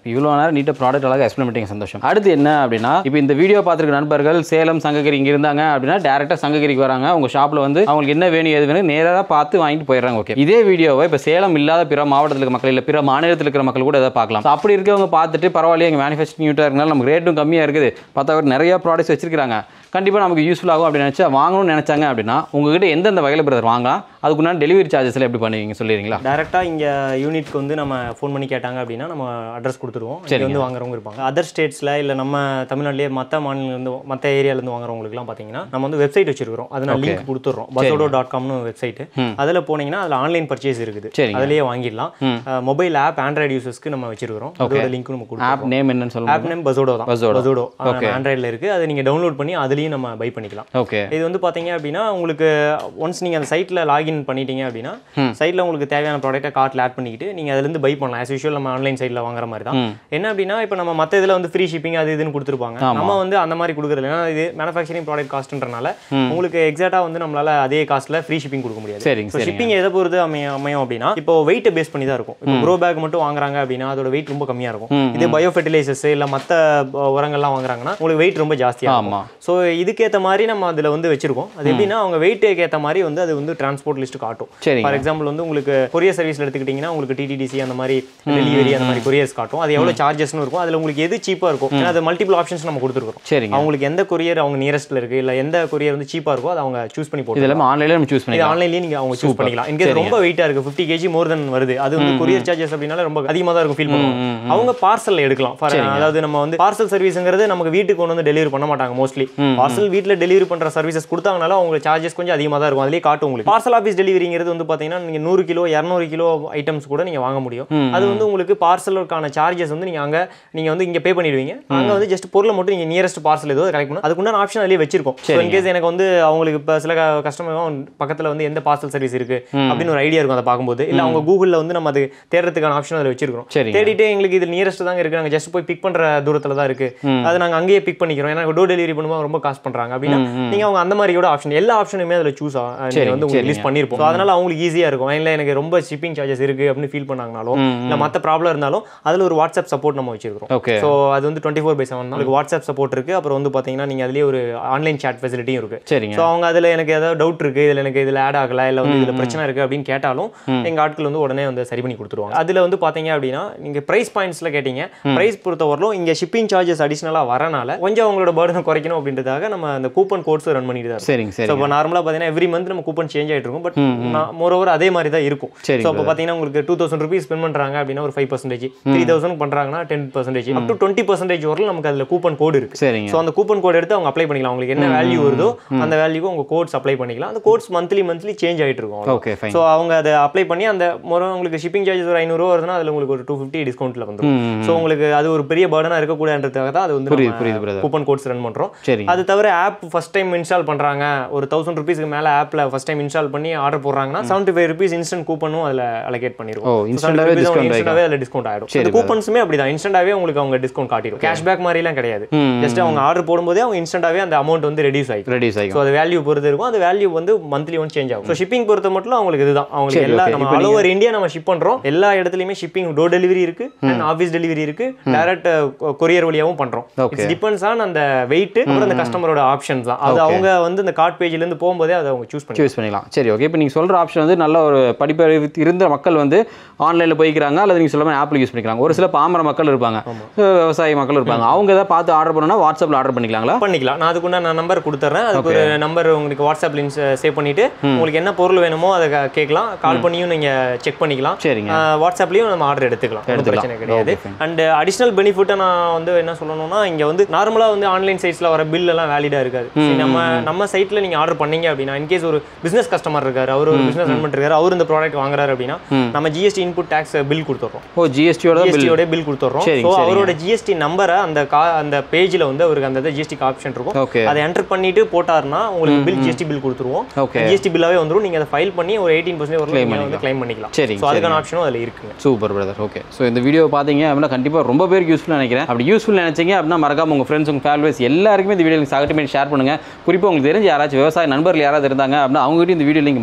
நேரம் நீட்டாக ப்ராடக்ட் அழகாக எக்ஸ்பிளைன் பண்ணிட்டீங்க சந்தோஷம் அடுத்து என்ன அப்படின்னா இப்போ இந்த வீடியோ பார்த்துருக்க நண்பர்கள் சேலம் சங்ககிரி இங்கே இருந்தாங்க அப்படின்னா டேரெக்டாக சங்ககிரிக்கு வராங்க உங்கள் ஷாப்பில் வந்து அவங்களுக்கு என்ன வேணும் எது வேணும் நேராக பார்த்து வாங்கிட்டு போயிடுறாங்க ஓகே இதே வீடியோவை இப்போ சேலம் இல்லாத பிற மாவட்டத்தில் இருக்க மக்கள் இல்லை பிற மாநிலத்தில் இருக்கிற மக்கள் கூட எதாவது பார்க்கலாம் So, அப்படி இருக்கவங்க பார்த்துட்டு பரவாயில்லையே எங்கள் மேனுஃபேக்சரிங் யூட்டாக இருக்கனால நமக்கு ரேட்டும் கம்மியாக இருக்குது பார்த்தா நிறைய ப்ராடக்ட்ஸ் வச்சிருக்காங்க கண்டிப்பாக நமக்கு யூஸ்ஃபுல் ஆகும் அப்படின்னு நினச்சா வாங்கணும்னு நினச்சாங்க அப்படின்னா உங்ககிட்ட எந்தெந்த வகையில் பிரதர் வாங்கலாம் அதுக்குண்டான டெலிவரி சார்ஜஸ்லாம் எப்படி பண்ணுவீங்க சொல்லிடுறீங்களா டேரெக்டாக இங்கே யூனிட்க்கு வந்து நம்ம ஃபோன் பண்ணி கேட்டாங்க அப்படின்னா நம்ம அட்ரஸ் கொடுத்துருவோம் இங்கே வந்து வாங்குறவங்க இருப்பாங்க அதர் ஸ்டேட்ஸில் இல்லை நம்ம தமிழ்நாட்டிலே மற்ற மாநிலங்கள்லேருந்து மற்ற ஏரியாலேருந்து வாங்குறவங்களுக்குலாம் பார்த்தீங்கன்னா நம்ம வந்து வெப்சைட் வச்சிருக்கிறோம் அது நான் லிங்க் கொடுத்துட்றோம் பசோடோ டாட் காம்னு வெப்சைட் அதில் போனீங்கன்னா அதில் ஆன்லைன் பர்ச்சேஸ் இருக்குது சரிங்க. அதிலேயே வாங்கிடலாம் மொபைல் ஆப் ஆண்ட்ராய்டு யூசர்ஸ்க்கு நம்ம வச்சிருக்கிறோம் அதோட லிங்க் நம்ம கொடுத்துருவோம் ஆப் நேம் என்னன்னு சொல்லுங்க ஆப் நேம் பசோடோ தான் Buzzordo. பசோடோ ஆண்ட்ராய்டில் இருக்குது அதை நீங்கள் டவுன்லோட் பண்ணி அதுலேயும் நம்ம பை பண்ணிக்கலாம் ஓகே இது வந்து பார்த்தீங்க அப்படின்னா உங்களுக்கு ஒன்ஸ் நீங்கள் அந்த சைட்டில் லாகின் பண்ணிட்டீங்க அப்படின்னா சைட்டில் உங்களுக்கு தேவையான ப்ராடக்ட்டை கார்ட்டில் ஆட் பண்ணிக்கிட்டு நீங்கள் அதுலேருந்து பை பண்ணலாம் ஆஸ் யூஷுவல் நம்ம ஆன்லைன் சைட்டில் வாங்குற மாதிரி தான் என்ன அப்படின்னா இப்போ நம்ம மற்ற இதில் வந்து ஃப்ரீ ஷிப்பிங் அது இதுன்னு கொடுத்துருப்பாங்க நம்ம வந்து அந்த மாதிரி கொடுக்குறது ஏன்னா இது மேனுஃபேக்சரிங் ப்ராடக்ட் காஸ்ட்ன்றனால உங்களுக்கு எக்ஸாக்டாக வந்து நம்மளால அதே காஸ்ட்டில் ஃப்ரீ ஷிப்பிங் கொடுக்க முடியாது சரிங்க ஸோ ஷிப்பிங் எதை பொறுத்து அமையும் அமையும் அப்படின்னா இப்போ வெயிட்டை பேஸ் பண்ணி தான் இருக்கும் இப்போ க்ரோ பேக் மட்டும் வாங்குறாங்க அப்படின்னா அதோட வெயிட் ரொம்ப கம்மியாக இருக்கும் இதே பயோ ஃபெர்டிலைசர்ஸ் இல்லை மற்ற உரங்கள்லாம் வாங்குறாங்கன்னா உங்களுக்கு வெயிட் ரொம்ப ஜாஸ்தியாக ஆமா ஸோ இதுக்கேற்ற மாதிரி நம்ம அதில் வந்து வச்சிருக்கோம் அது எப்படின்னா அவங்க வெயிட்டுக்கு ஏற்ற மாதிரி வந்து அது வந்து டிரான்ஸ்போர்ட் லிஸ்ட் காட்டும் சரிங்க ஃபார் எக்ஸாம்பிள் வந்து உங்களுக்கு கொரியர் சர்வீஸ்ல எடுத்துக்கிட்டிங்கன்னா உங்களுக்கு டிடிடிசி அந்த மாதிரி டெலிவரி அந்த மாதிரி கொரியர்ஸ் காட்டும் அது எவ்வளோ சார்ஜஸ்னு இருக்கும் அதில் உங்களுக்கு எது சீப்பாக இருக்கும் ஏன்னா அது மல்டிபிள் ஆப்ஷன்ஸ் நம்ம கொடுத்துருக்கோம் சரிங்க அவங்களுக்கு எந்த கொரியர் அவங்க நியரஸ்ட்ல இருக்கு இல்லை எந்த கொரியர் வந்து சீப்பாக இருக்கோ அதை அவங்க சூஸ் பண்ணி போட்டு இது எல்லாமே ஆன்லைனில் நம்ம சூஸ் இது பண்ணிக்கலாம் ஆன்லைன்லயே நீங்க அவங்க சூஸ் பண்ணிக்கலாம் இன்கேஸ் ரொம்ப வெயிட்டா இருக்கு 50 கேஜி மோர் தென் வருது அது வந்து கொரியர் சார்ஜஸ் அப்படினால ரொம்ப அதிகமா தான் இருக்கும் ஃபீல் பண்ணுவாங்க அவங்க பார்சல்ல எடுக்கலாம் For- அதாவது நம்ம வந்து பார்சல் சர்வீஸ்ங்கிறது நமக்கு வீட்டுக்கு கொண்டு வந்து டெலிவரி பண்ண மாட்டாங்க மோஸ்ட்லி பார்சல் வீட்ல டெலிவரி பண்ற சர்வீசஸ் கொடுத்தாங்கனால உங்களுக்கு சார்ஜஸ் கொஞ்சம் அதிகமா தான் இருக்கும் அதுலயே காட்டும் உங்களுக்கு பார்சல் ஆஃபீஸ் டெலிவரிங்கிறது வந்து பாத்தீங்கன்னா நீங்க நூறு கிலோ இரநூறு கிலோ ஐட்டம்ஸ் கூட நீங்க வாங்க முடியும் அது வந்து உங்களுக்கு பார்சலுக்கான சார்ஜஸ் வந்து நீங்க அங்க நீங்க வந்து இங்க பே பண்ணிடுவீங்க அங்க வந்து ஜஸ்ட் பொருளை மட்டும் நீங்க நியரஸ்ட் பார்சல் ஏதோ கலெக்ட் பண்ணணும் அதுக்குண்டான ஆப்ஷன் அதுலயே வச்சிருக்கோம் ஸோ இன்கேஸ் எனக்கு வந்து அவங்களுக்கு இப்போ சில கஸ்டமர் பக்கத்துல வந்து எந்த பார்சல் சர்வீஸ் இருக்கு அப்படின்னு ஒரு ஐடியா இருக்கும் அதை பார்க்கும்போது இல்ல அவங்க கூகுள்ல வந்து நம்ம அது தேடுறதுக்கான ஆப்ஷன் அதில் வச்சிருக்கோம் சரிங்க. தேடிட்டு எங்களுக்கு இது நியரஸ்ட் தாங்க இருக்கு நாங்க ஜஸ்ட் போய் பிக் பண்ற தூரத்துல தான் இருக்கு அது நாங்க அங்கேயே பிக் பண்ணிக்கிறோம் ஏன்னா டோர் டெலிவரி பண்ணும்போது ரொம்ப காஸ்ட் பண்றாங்க அப்படின்னா நீங்க அவங்க அந்த மாதிரி கூட ஆப்ஷன் எல்லா ஆப்ஷனுமே அதுல சூஸ் சரிங்க, வந்து உங்களுக்கு லிஸ்ட் பண்ணிருப்போம் So அதனால அவங்களுக்கு ஈஸியா இருக்கும் இல்ல எனக்கு ரொம்ப ஷிப்பிங் சார்ஜஸ் இருக்கு அப்படின்னு ஃபீல் பண்ணாங்கனாலும் இல்ல மத்த ப்ராப்ளம் இருந்தாலும் அதுல ஒரு வாட்ஸ்அப் சப்போர்ட் நம்ம வச்சிருக்கோம் ஓகே ஸோ அது வந்து டுவெண்ட்டி ஃபோர் பை செவன் உங்களுக்கு வாட்ஸ்அப் சப்போர்ட் இருக்கு அப்புறம் வந்து பாத்தீங்கன்னா நீங்க அதுலயே ஒரு ஆன்லைன் chat ஃபெசிலிட்டியும் இருக்கு சரிங்க ஸோ அவங்க அதில் எனக்கு ஏதாவது டவுட் இருக்கு இதில் எனக்கு இதில் ஆட் ஆகல இல்லை வந்து இதில் பிரச்சனை இருக்கு அப்படின்னு கேட்டாலும் எங்கள் ஆட்கள் வந்து உடனே வந்து சரி பண்ணி கொடுத்துருவாங்க அதில் வந்து பார்த்தீங்க அப்படின்னா நீங்கள் ப்ரைஸ் பாயிண்ட்ஸில் கேட்டீங்க ப்ரைஸ் பொறுத்தவரையிலும் இங்கே ஷிப்பிங் சார்ஜஸ் அடிஷனலாக வரனால கொஞ்சம் அவங்களோட பர்டனை குறைக்கணும் அப்படின்றதுக்காக நம்ம அந்த கூப்பன் கோட்ஸ் ரன் பண்ணிட்டு தான் இருக்கோம் சரிங்க ஸோ சரி இப்போ நார்மலாக பார்த்தீங்கன்னா எவ்ரி மந்த் நம்ம கூப்பன் சேஞ்ச் ஆகிட்டு இருக்கும் பட் மோரோவர் அதே மாதிரி தான் இருக்கும் சரிங்க ஸோ இப்போ பார்த்தீங்கன்னா உங்களுக்கு டூ தௌசண்ட் ருபீஸ் ஸ்பெண்ட் பண்ணுறாங்க அப்படின்னா ஒரு ஃபைவ் பர்சன்டேஜ் த்ரீ தௌசண்ட் பண்ணுறாங்கன்னா ten percentage up to twenty percentage வரலும் நமக்கு அதில் கூப்பன் கோடு இருக்கு சரிங்க ஸோ அந்த கூப்பன் கோட் எடுத்து அவங்க அப்ளை பண்ணிக்கலாம் உங்களுக்கு என்ன வேல்யூ வருதோ அந்த வேல்யூக்கு உங்க கோட்ஸ் அப்ளை பண்ணிக்கலாம் அந்த கோட்ஸ் மந்த்லி மந்த்லி சேஞ்ச் ஆகிட்டு இருக்கும் ஓகே ஃபைன் ஸோ அவங்க அதை அப்ளை பண்ணி அந்த முறை உங்களுக்கு ஷிப்பிங் சார்ஜஸ் ஒரு ஐநூறுரூவா வருதுன்னா அதில் உங்களுக்கு ஒரு டூ ஃபிஃப்டி டிஸ்கவுண்ட்டில் வந்துடும் ஸோ உங்களுக்கு அது ஒரு பெரிய பேர்டனாக இருக்கக்கூடாதுன்றதுக்காக தான் அது புரியுது வந்து புரியுது பிரதர் கூப்பன் கோட்ஸ் ரன் பண்ணுறோம் சரிங்க அது தவிர ஆப் ஃபஸ்ட் டைம் இன்ஸ்டால் பண்ணுறாங்க ஒரு தௌசண்ட் ருபீஸ்க்கு மேலே ஆப்பில் ஃபஸ்ட் டைம் இன்ஸ்டால் பண்ணி ஆர்டர் போடுறாங்கன்னா செவன்ட்டி ஃபைவ் ருபீஸ் இன்ஸ்டன்ட் கூப்பனும் அதில் அலோகேட் ஓ பண்ணிருக்கோம் இன்ஸ்டன்டாகவே டிஸ்கவுண்ட் இன்ஸ்டன்டாகவே அதில் டிஸ்கவுண்ட் ஆயிடும் இந்த கூப்பன்ஸுமே அப்படிதான் இன்ஸ்டன்டாவே உங்களுக்கு அவங்க டிஸ்கவுண்ட் காட்டிடும் கேஷ்பேக் மாதிரிலாம் கிடையாது ஜஸ்ட் அவங்க ஆர்டர் போடும்போதே அவங்க இன்ஸ்டன்டாவே அந்த அமௌண்ட் வந்து ரெடியூஸ் ஆகிடும் ரெடியூஸ் ஆகிக்கும் ஸோ அது வேல்யூ பொறுத்து இருக்கும் அந்த வேல்யூ வந்து மந்த்லி ஒன் சேஞ்ச் ஆகும் ஸோ ஷிப்பிங் பொறுத்த மட்டும் அவங்களுக்கு இதுதான் அவங்களுக்கு சரி, எல்லா okay. நம்ம இப்ப ஆல் ஓவர் இந்தியா நம்ம ஷிப் பண்றோம் எல்லா இடத்துலயுமே ஷிப்பிங் டோர் டெலிவரி இருக்கு அண்ட் ஆஃபீஸ் டெலிவரி இருக்கு டைரக்ட் கொரியர் வழியாவும் பண்றோம் Okay. இட்ஸ் டிபெண்ட்ஸ் ஆன் அந்த வெயிட் அப்புறம் அந்த கஸ்டமரோட ஆப்ஷன்ஸ் தான் அது அவங்க வந்து இந்த கார்ட் பேஜ்ல இருந்து போகும்போதே அதை அவங்க சூஸ் பண்ணி சூஸ் பண்ணிக்கலாம் சரி ஓகே இப்போ நீங்கள் சொல்கிற ஆப்ஷன் வந்து நல்ல ஒரு படிப்பறிவு இருந்த மக்கள் வந்து ஆன்லைனில் போய்க்கிறாங்க அல்லது நீங்கள் சொல்ல மாதிரி ஆப்பில் யூஸ் பண்ணிக்கிறாங்க ஒரு சில பாமர மக்கள் இருப்பாங்க அஹ் விவசாய மக்கள் இருப்பாங்க அவங்க எதாவது பார்த்து ஆர்டர் பண்ணணும்னா வாட்ஸ்அப்பில் ஆர்டர் பண்ணிக்கலாங்களா பண்ணிக்கலாம் நான் அதுக்குள்ள நான் நம்பர் கொடுத்துட்றேன் அதுக்கு ஒரு நம்பர் உங்களுக்கு வாட்ஸ்அப் லிங்க் சேவ் பண்ணிட்டு உங்களுக்கு என்ன பொருள் வேணுமோ அதை க- கேட்கலாம் கால் பண்ணியும் நீங்க செக் பண்ணிக்கலாம் சரிங்க ஆஹ் வாட்ஸ்அப்லயும் நம்ம ஆர்டர் எடுத்துக்கலாம் ஒன்றும் எடுத்துக்கலாம். பிரச்சனை கிடையாது Okay, fine. அண்ட் அடிஷனல் பெனிஃபிட்டை நான் வந்து என்ன சொல்லணும்னா இங்க வந்து நார்மலா வந்து ஆன்லைன் சைட்ஸ்ல வர பில் எல்லாம் வேலிடா இருக்காது சரி, நம்ம நம்ம சைட்ல நீங்க ஆர்டர் பண்ணீங்க அப்படின்னா இன்கேஸ் ஒரு பிசினஸ் கஸ்டமர் இருக்காரு அவர் ஒரு பிசினஸ் ரன் பண்ணிருக்காரு அவர் இந்த ப்ராடக்ட் வாங்குறாரு அப்படின்னா நம்ம ஜிஎஸ்டி இன்புட் டேக்ஸ் பில் கொடுத்துறோம் ஓ ஜிஎஸ்டியோட தான் பில் ஜிஎஸ்டியோட பில் கொடுத்துறோம் சரிங்க, ஸோ சரிங்க. அவரோட ஜிஎஸ்டி நம்பரை அந்த கா அந்த பேஜ்ல வந்து அவருக்கு அந்த ஜிஎஸ்டி ஆப்ஷன் இருக்கும் ஓகே அதை என்டர் பண்ணிட்டு போட்டாருன்னா உங்களுக்கு பில் ஜிஎஸ்டி பில் கொடுத்துருவோம் ஓகே ஜிஎஸ்டி பில்லாவே வந்துரும் நீங்க அதை ஃபைல் பண்ணி ஒரு எயிட்டீன் பர்சன்ட் வரலாம் நீங்க வந்து கிளைம் பண்ணிக்கலாம் சரிங்க, ஸோ அதுக்கான ஆப்ஷனும் அதில் இருக்குங்க சூப்பர் பிரதர் ஓகே ஸோ இந்த வீடியோ பார்த்தீங்க அப்படின்னா கண்டிப்பாக ரொம்ப பேருக்கு யூஸ்ஃபுல்லாக நினைக்கிறேன் அப்படி யூஸ்ஃபுல் நினைச்சீங்க அப்படின்னா மறக்காம உங்கள் ஃப்ரெண்ட்ஸ் உங்கள் ஃபேமிலிஸ் எல்லாருக்குமே இந்த வீடியோ சகட்டு பண்ணி ஷேர் பண்ணுங்க குறிப்பாக உங்களுக்கு தெரிஞ்ச யாராச்சும் விவசாய நண்பர்கள் யாராவது இருந்தாங்க அப்படின்னா அவங்ககிட்ட இந்த வீடியோ லிங்க்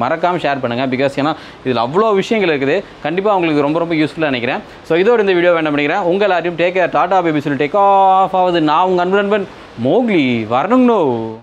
மறக்காமல் ஷேர் பண்ணுங்கள் பிகாஸ் ஏன்னா இதில் அவ்வளோ விஷயங்கள் இருக்குது கண்டிப்பாக உங்களுக்கு ரொம்ப ரொம்ப யூஸ்ஃபுல்லாக நினைக்கிறேன் ஸோ இதோட இந்த வீடியோ வேண்டாம் நினைக்கிறேன் உங்கள் எல்லாரையும் டேக் கேர் டாடா பேபி சொல்லி டேக் ஆஃப் ஆகுது நான் உங்கள் அன்பு நண்பன் மோக்லி வரணுங்கண்ணோ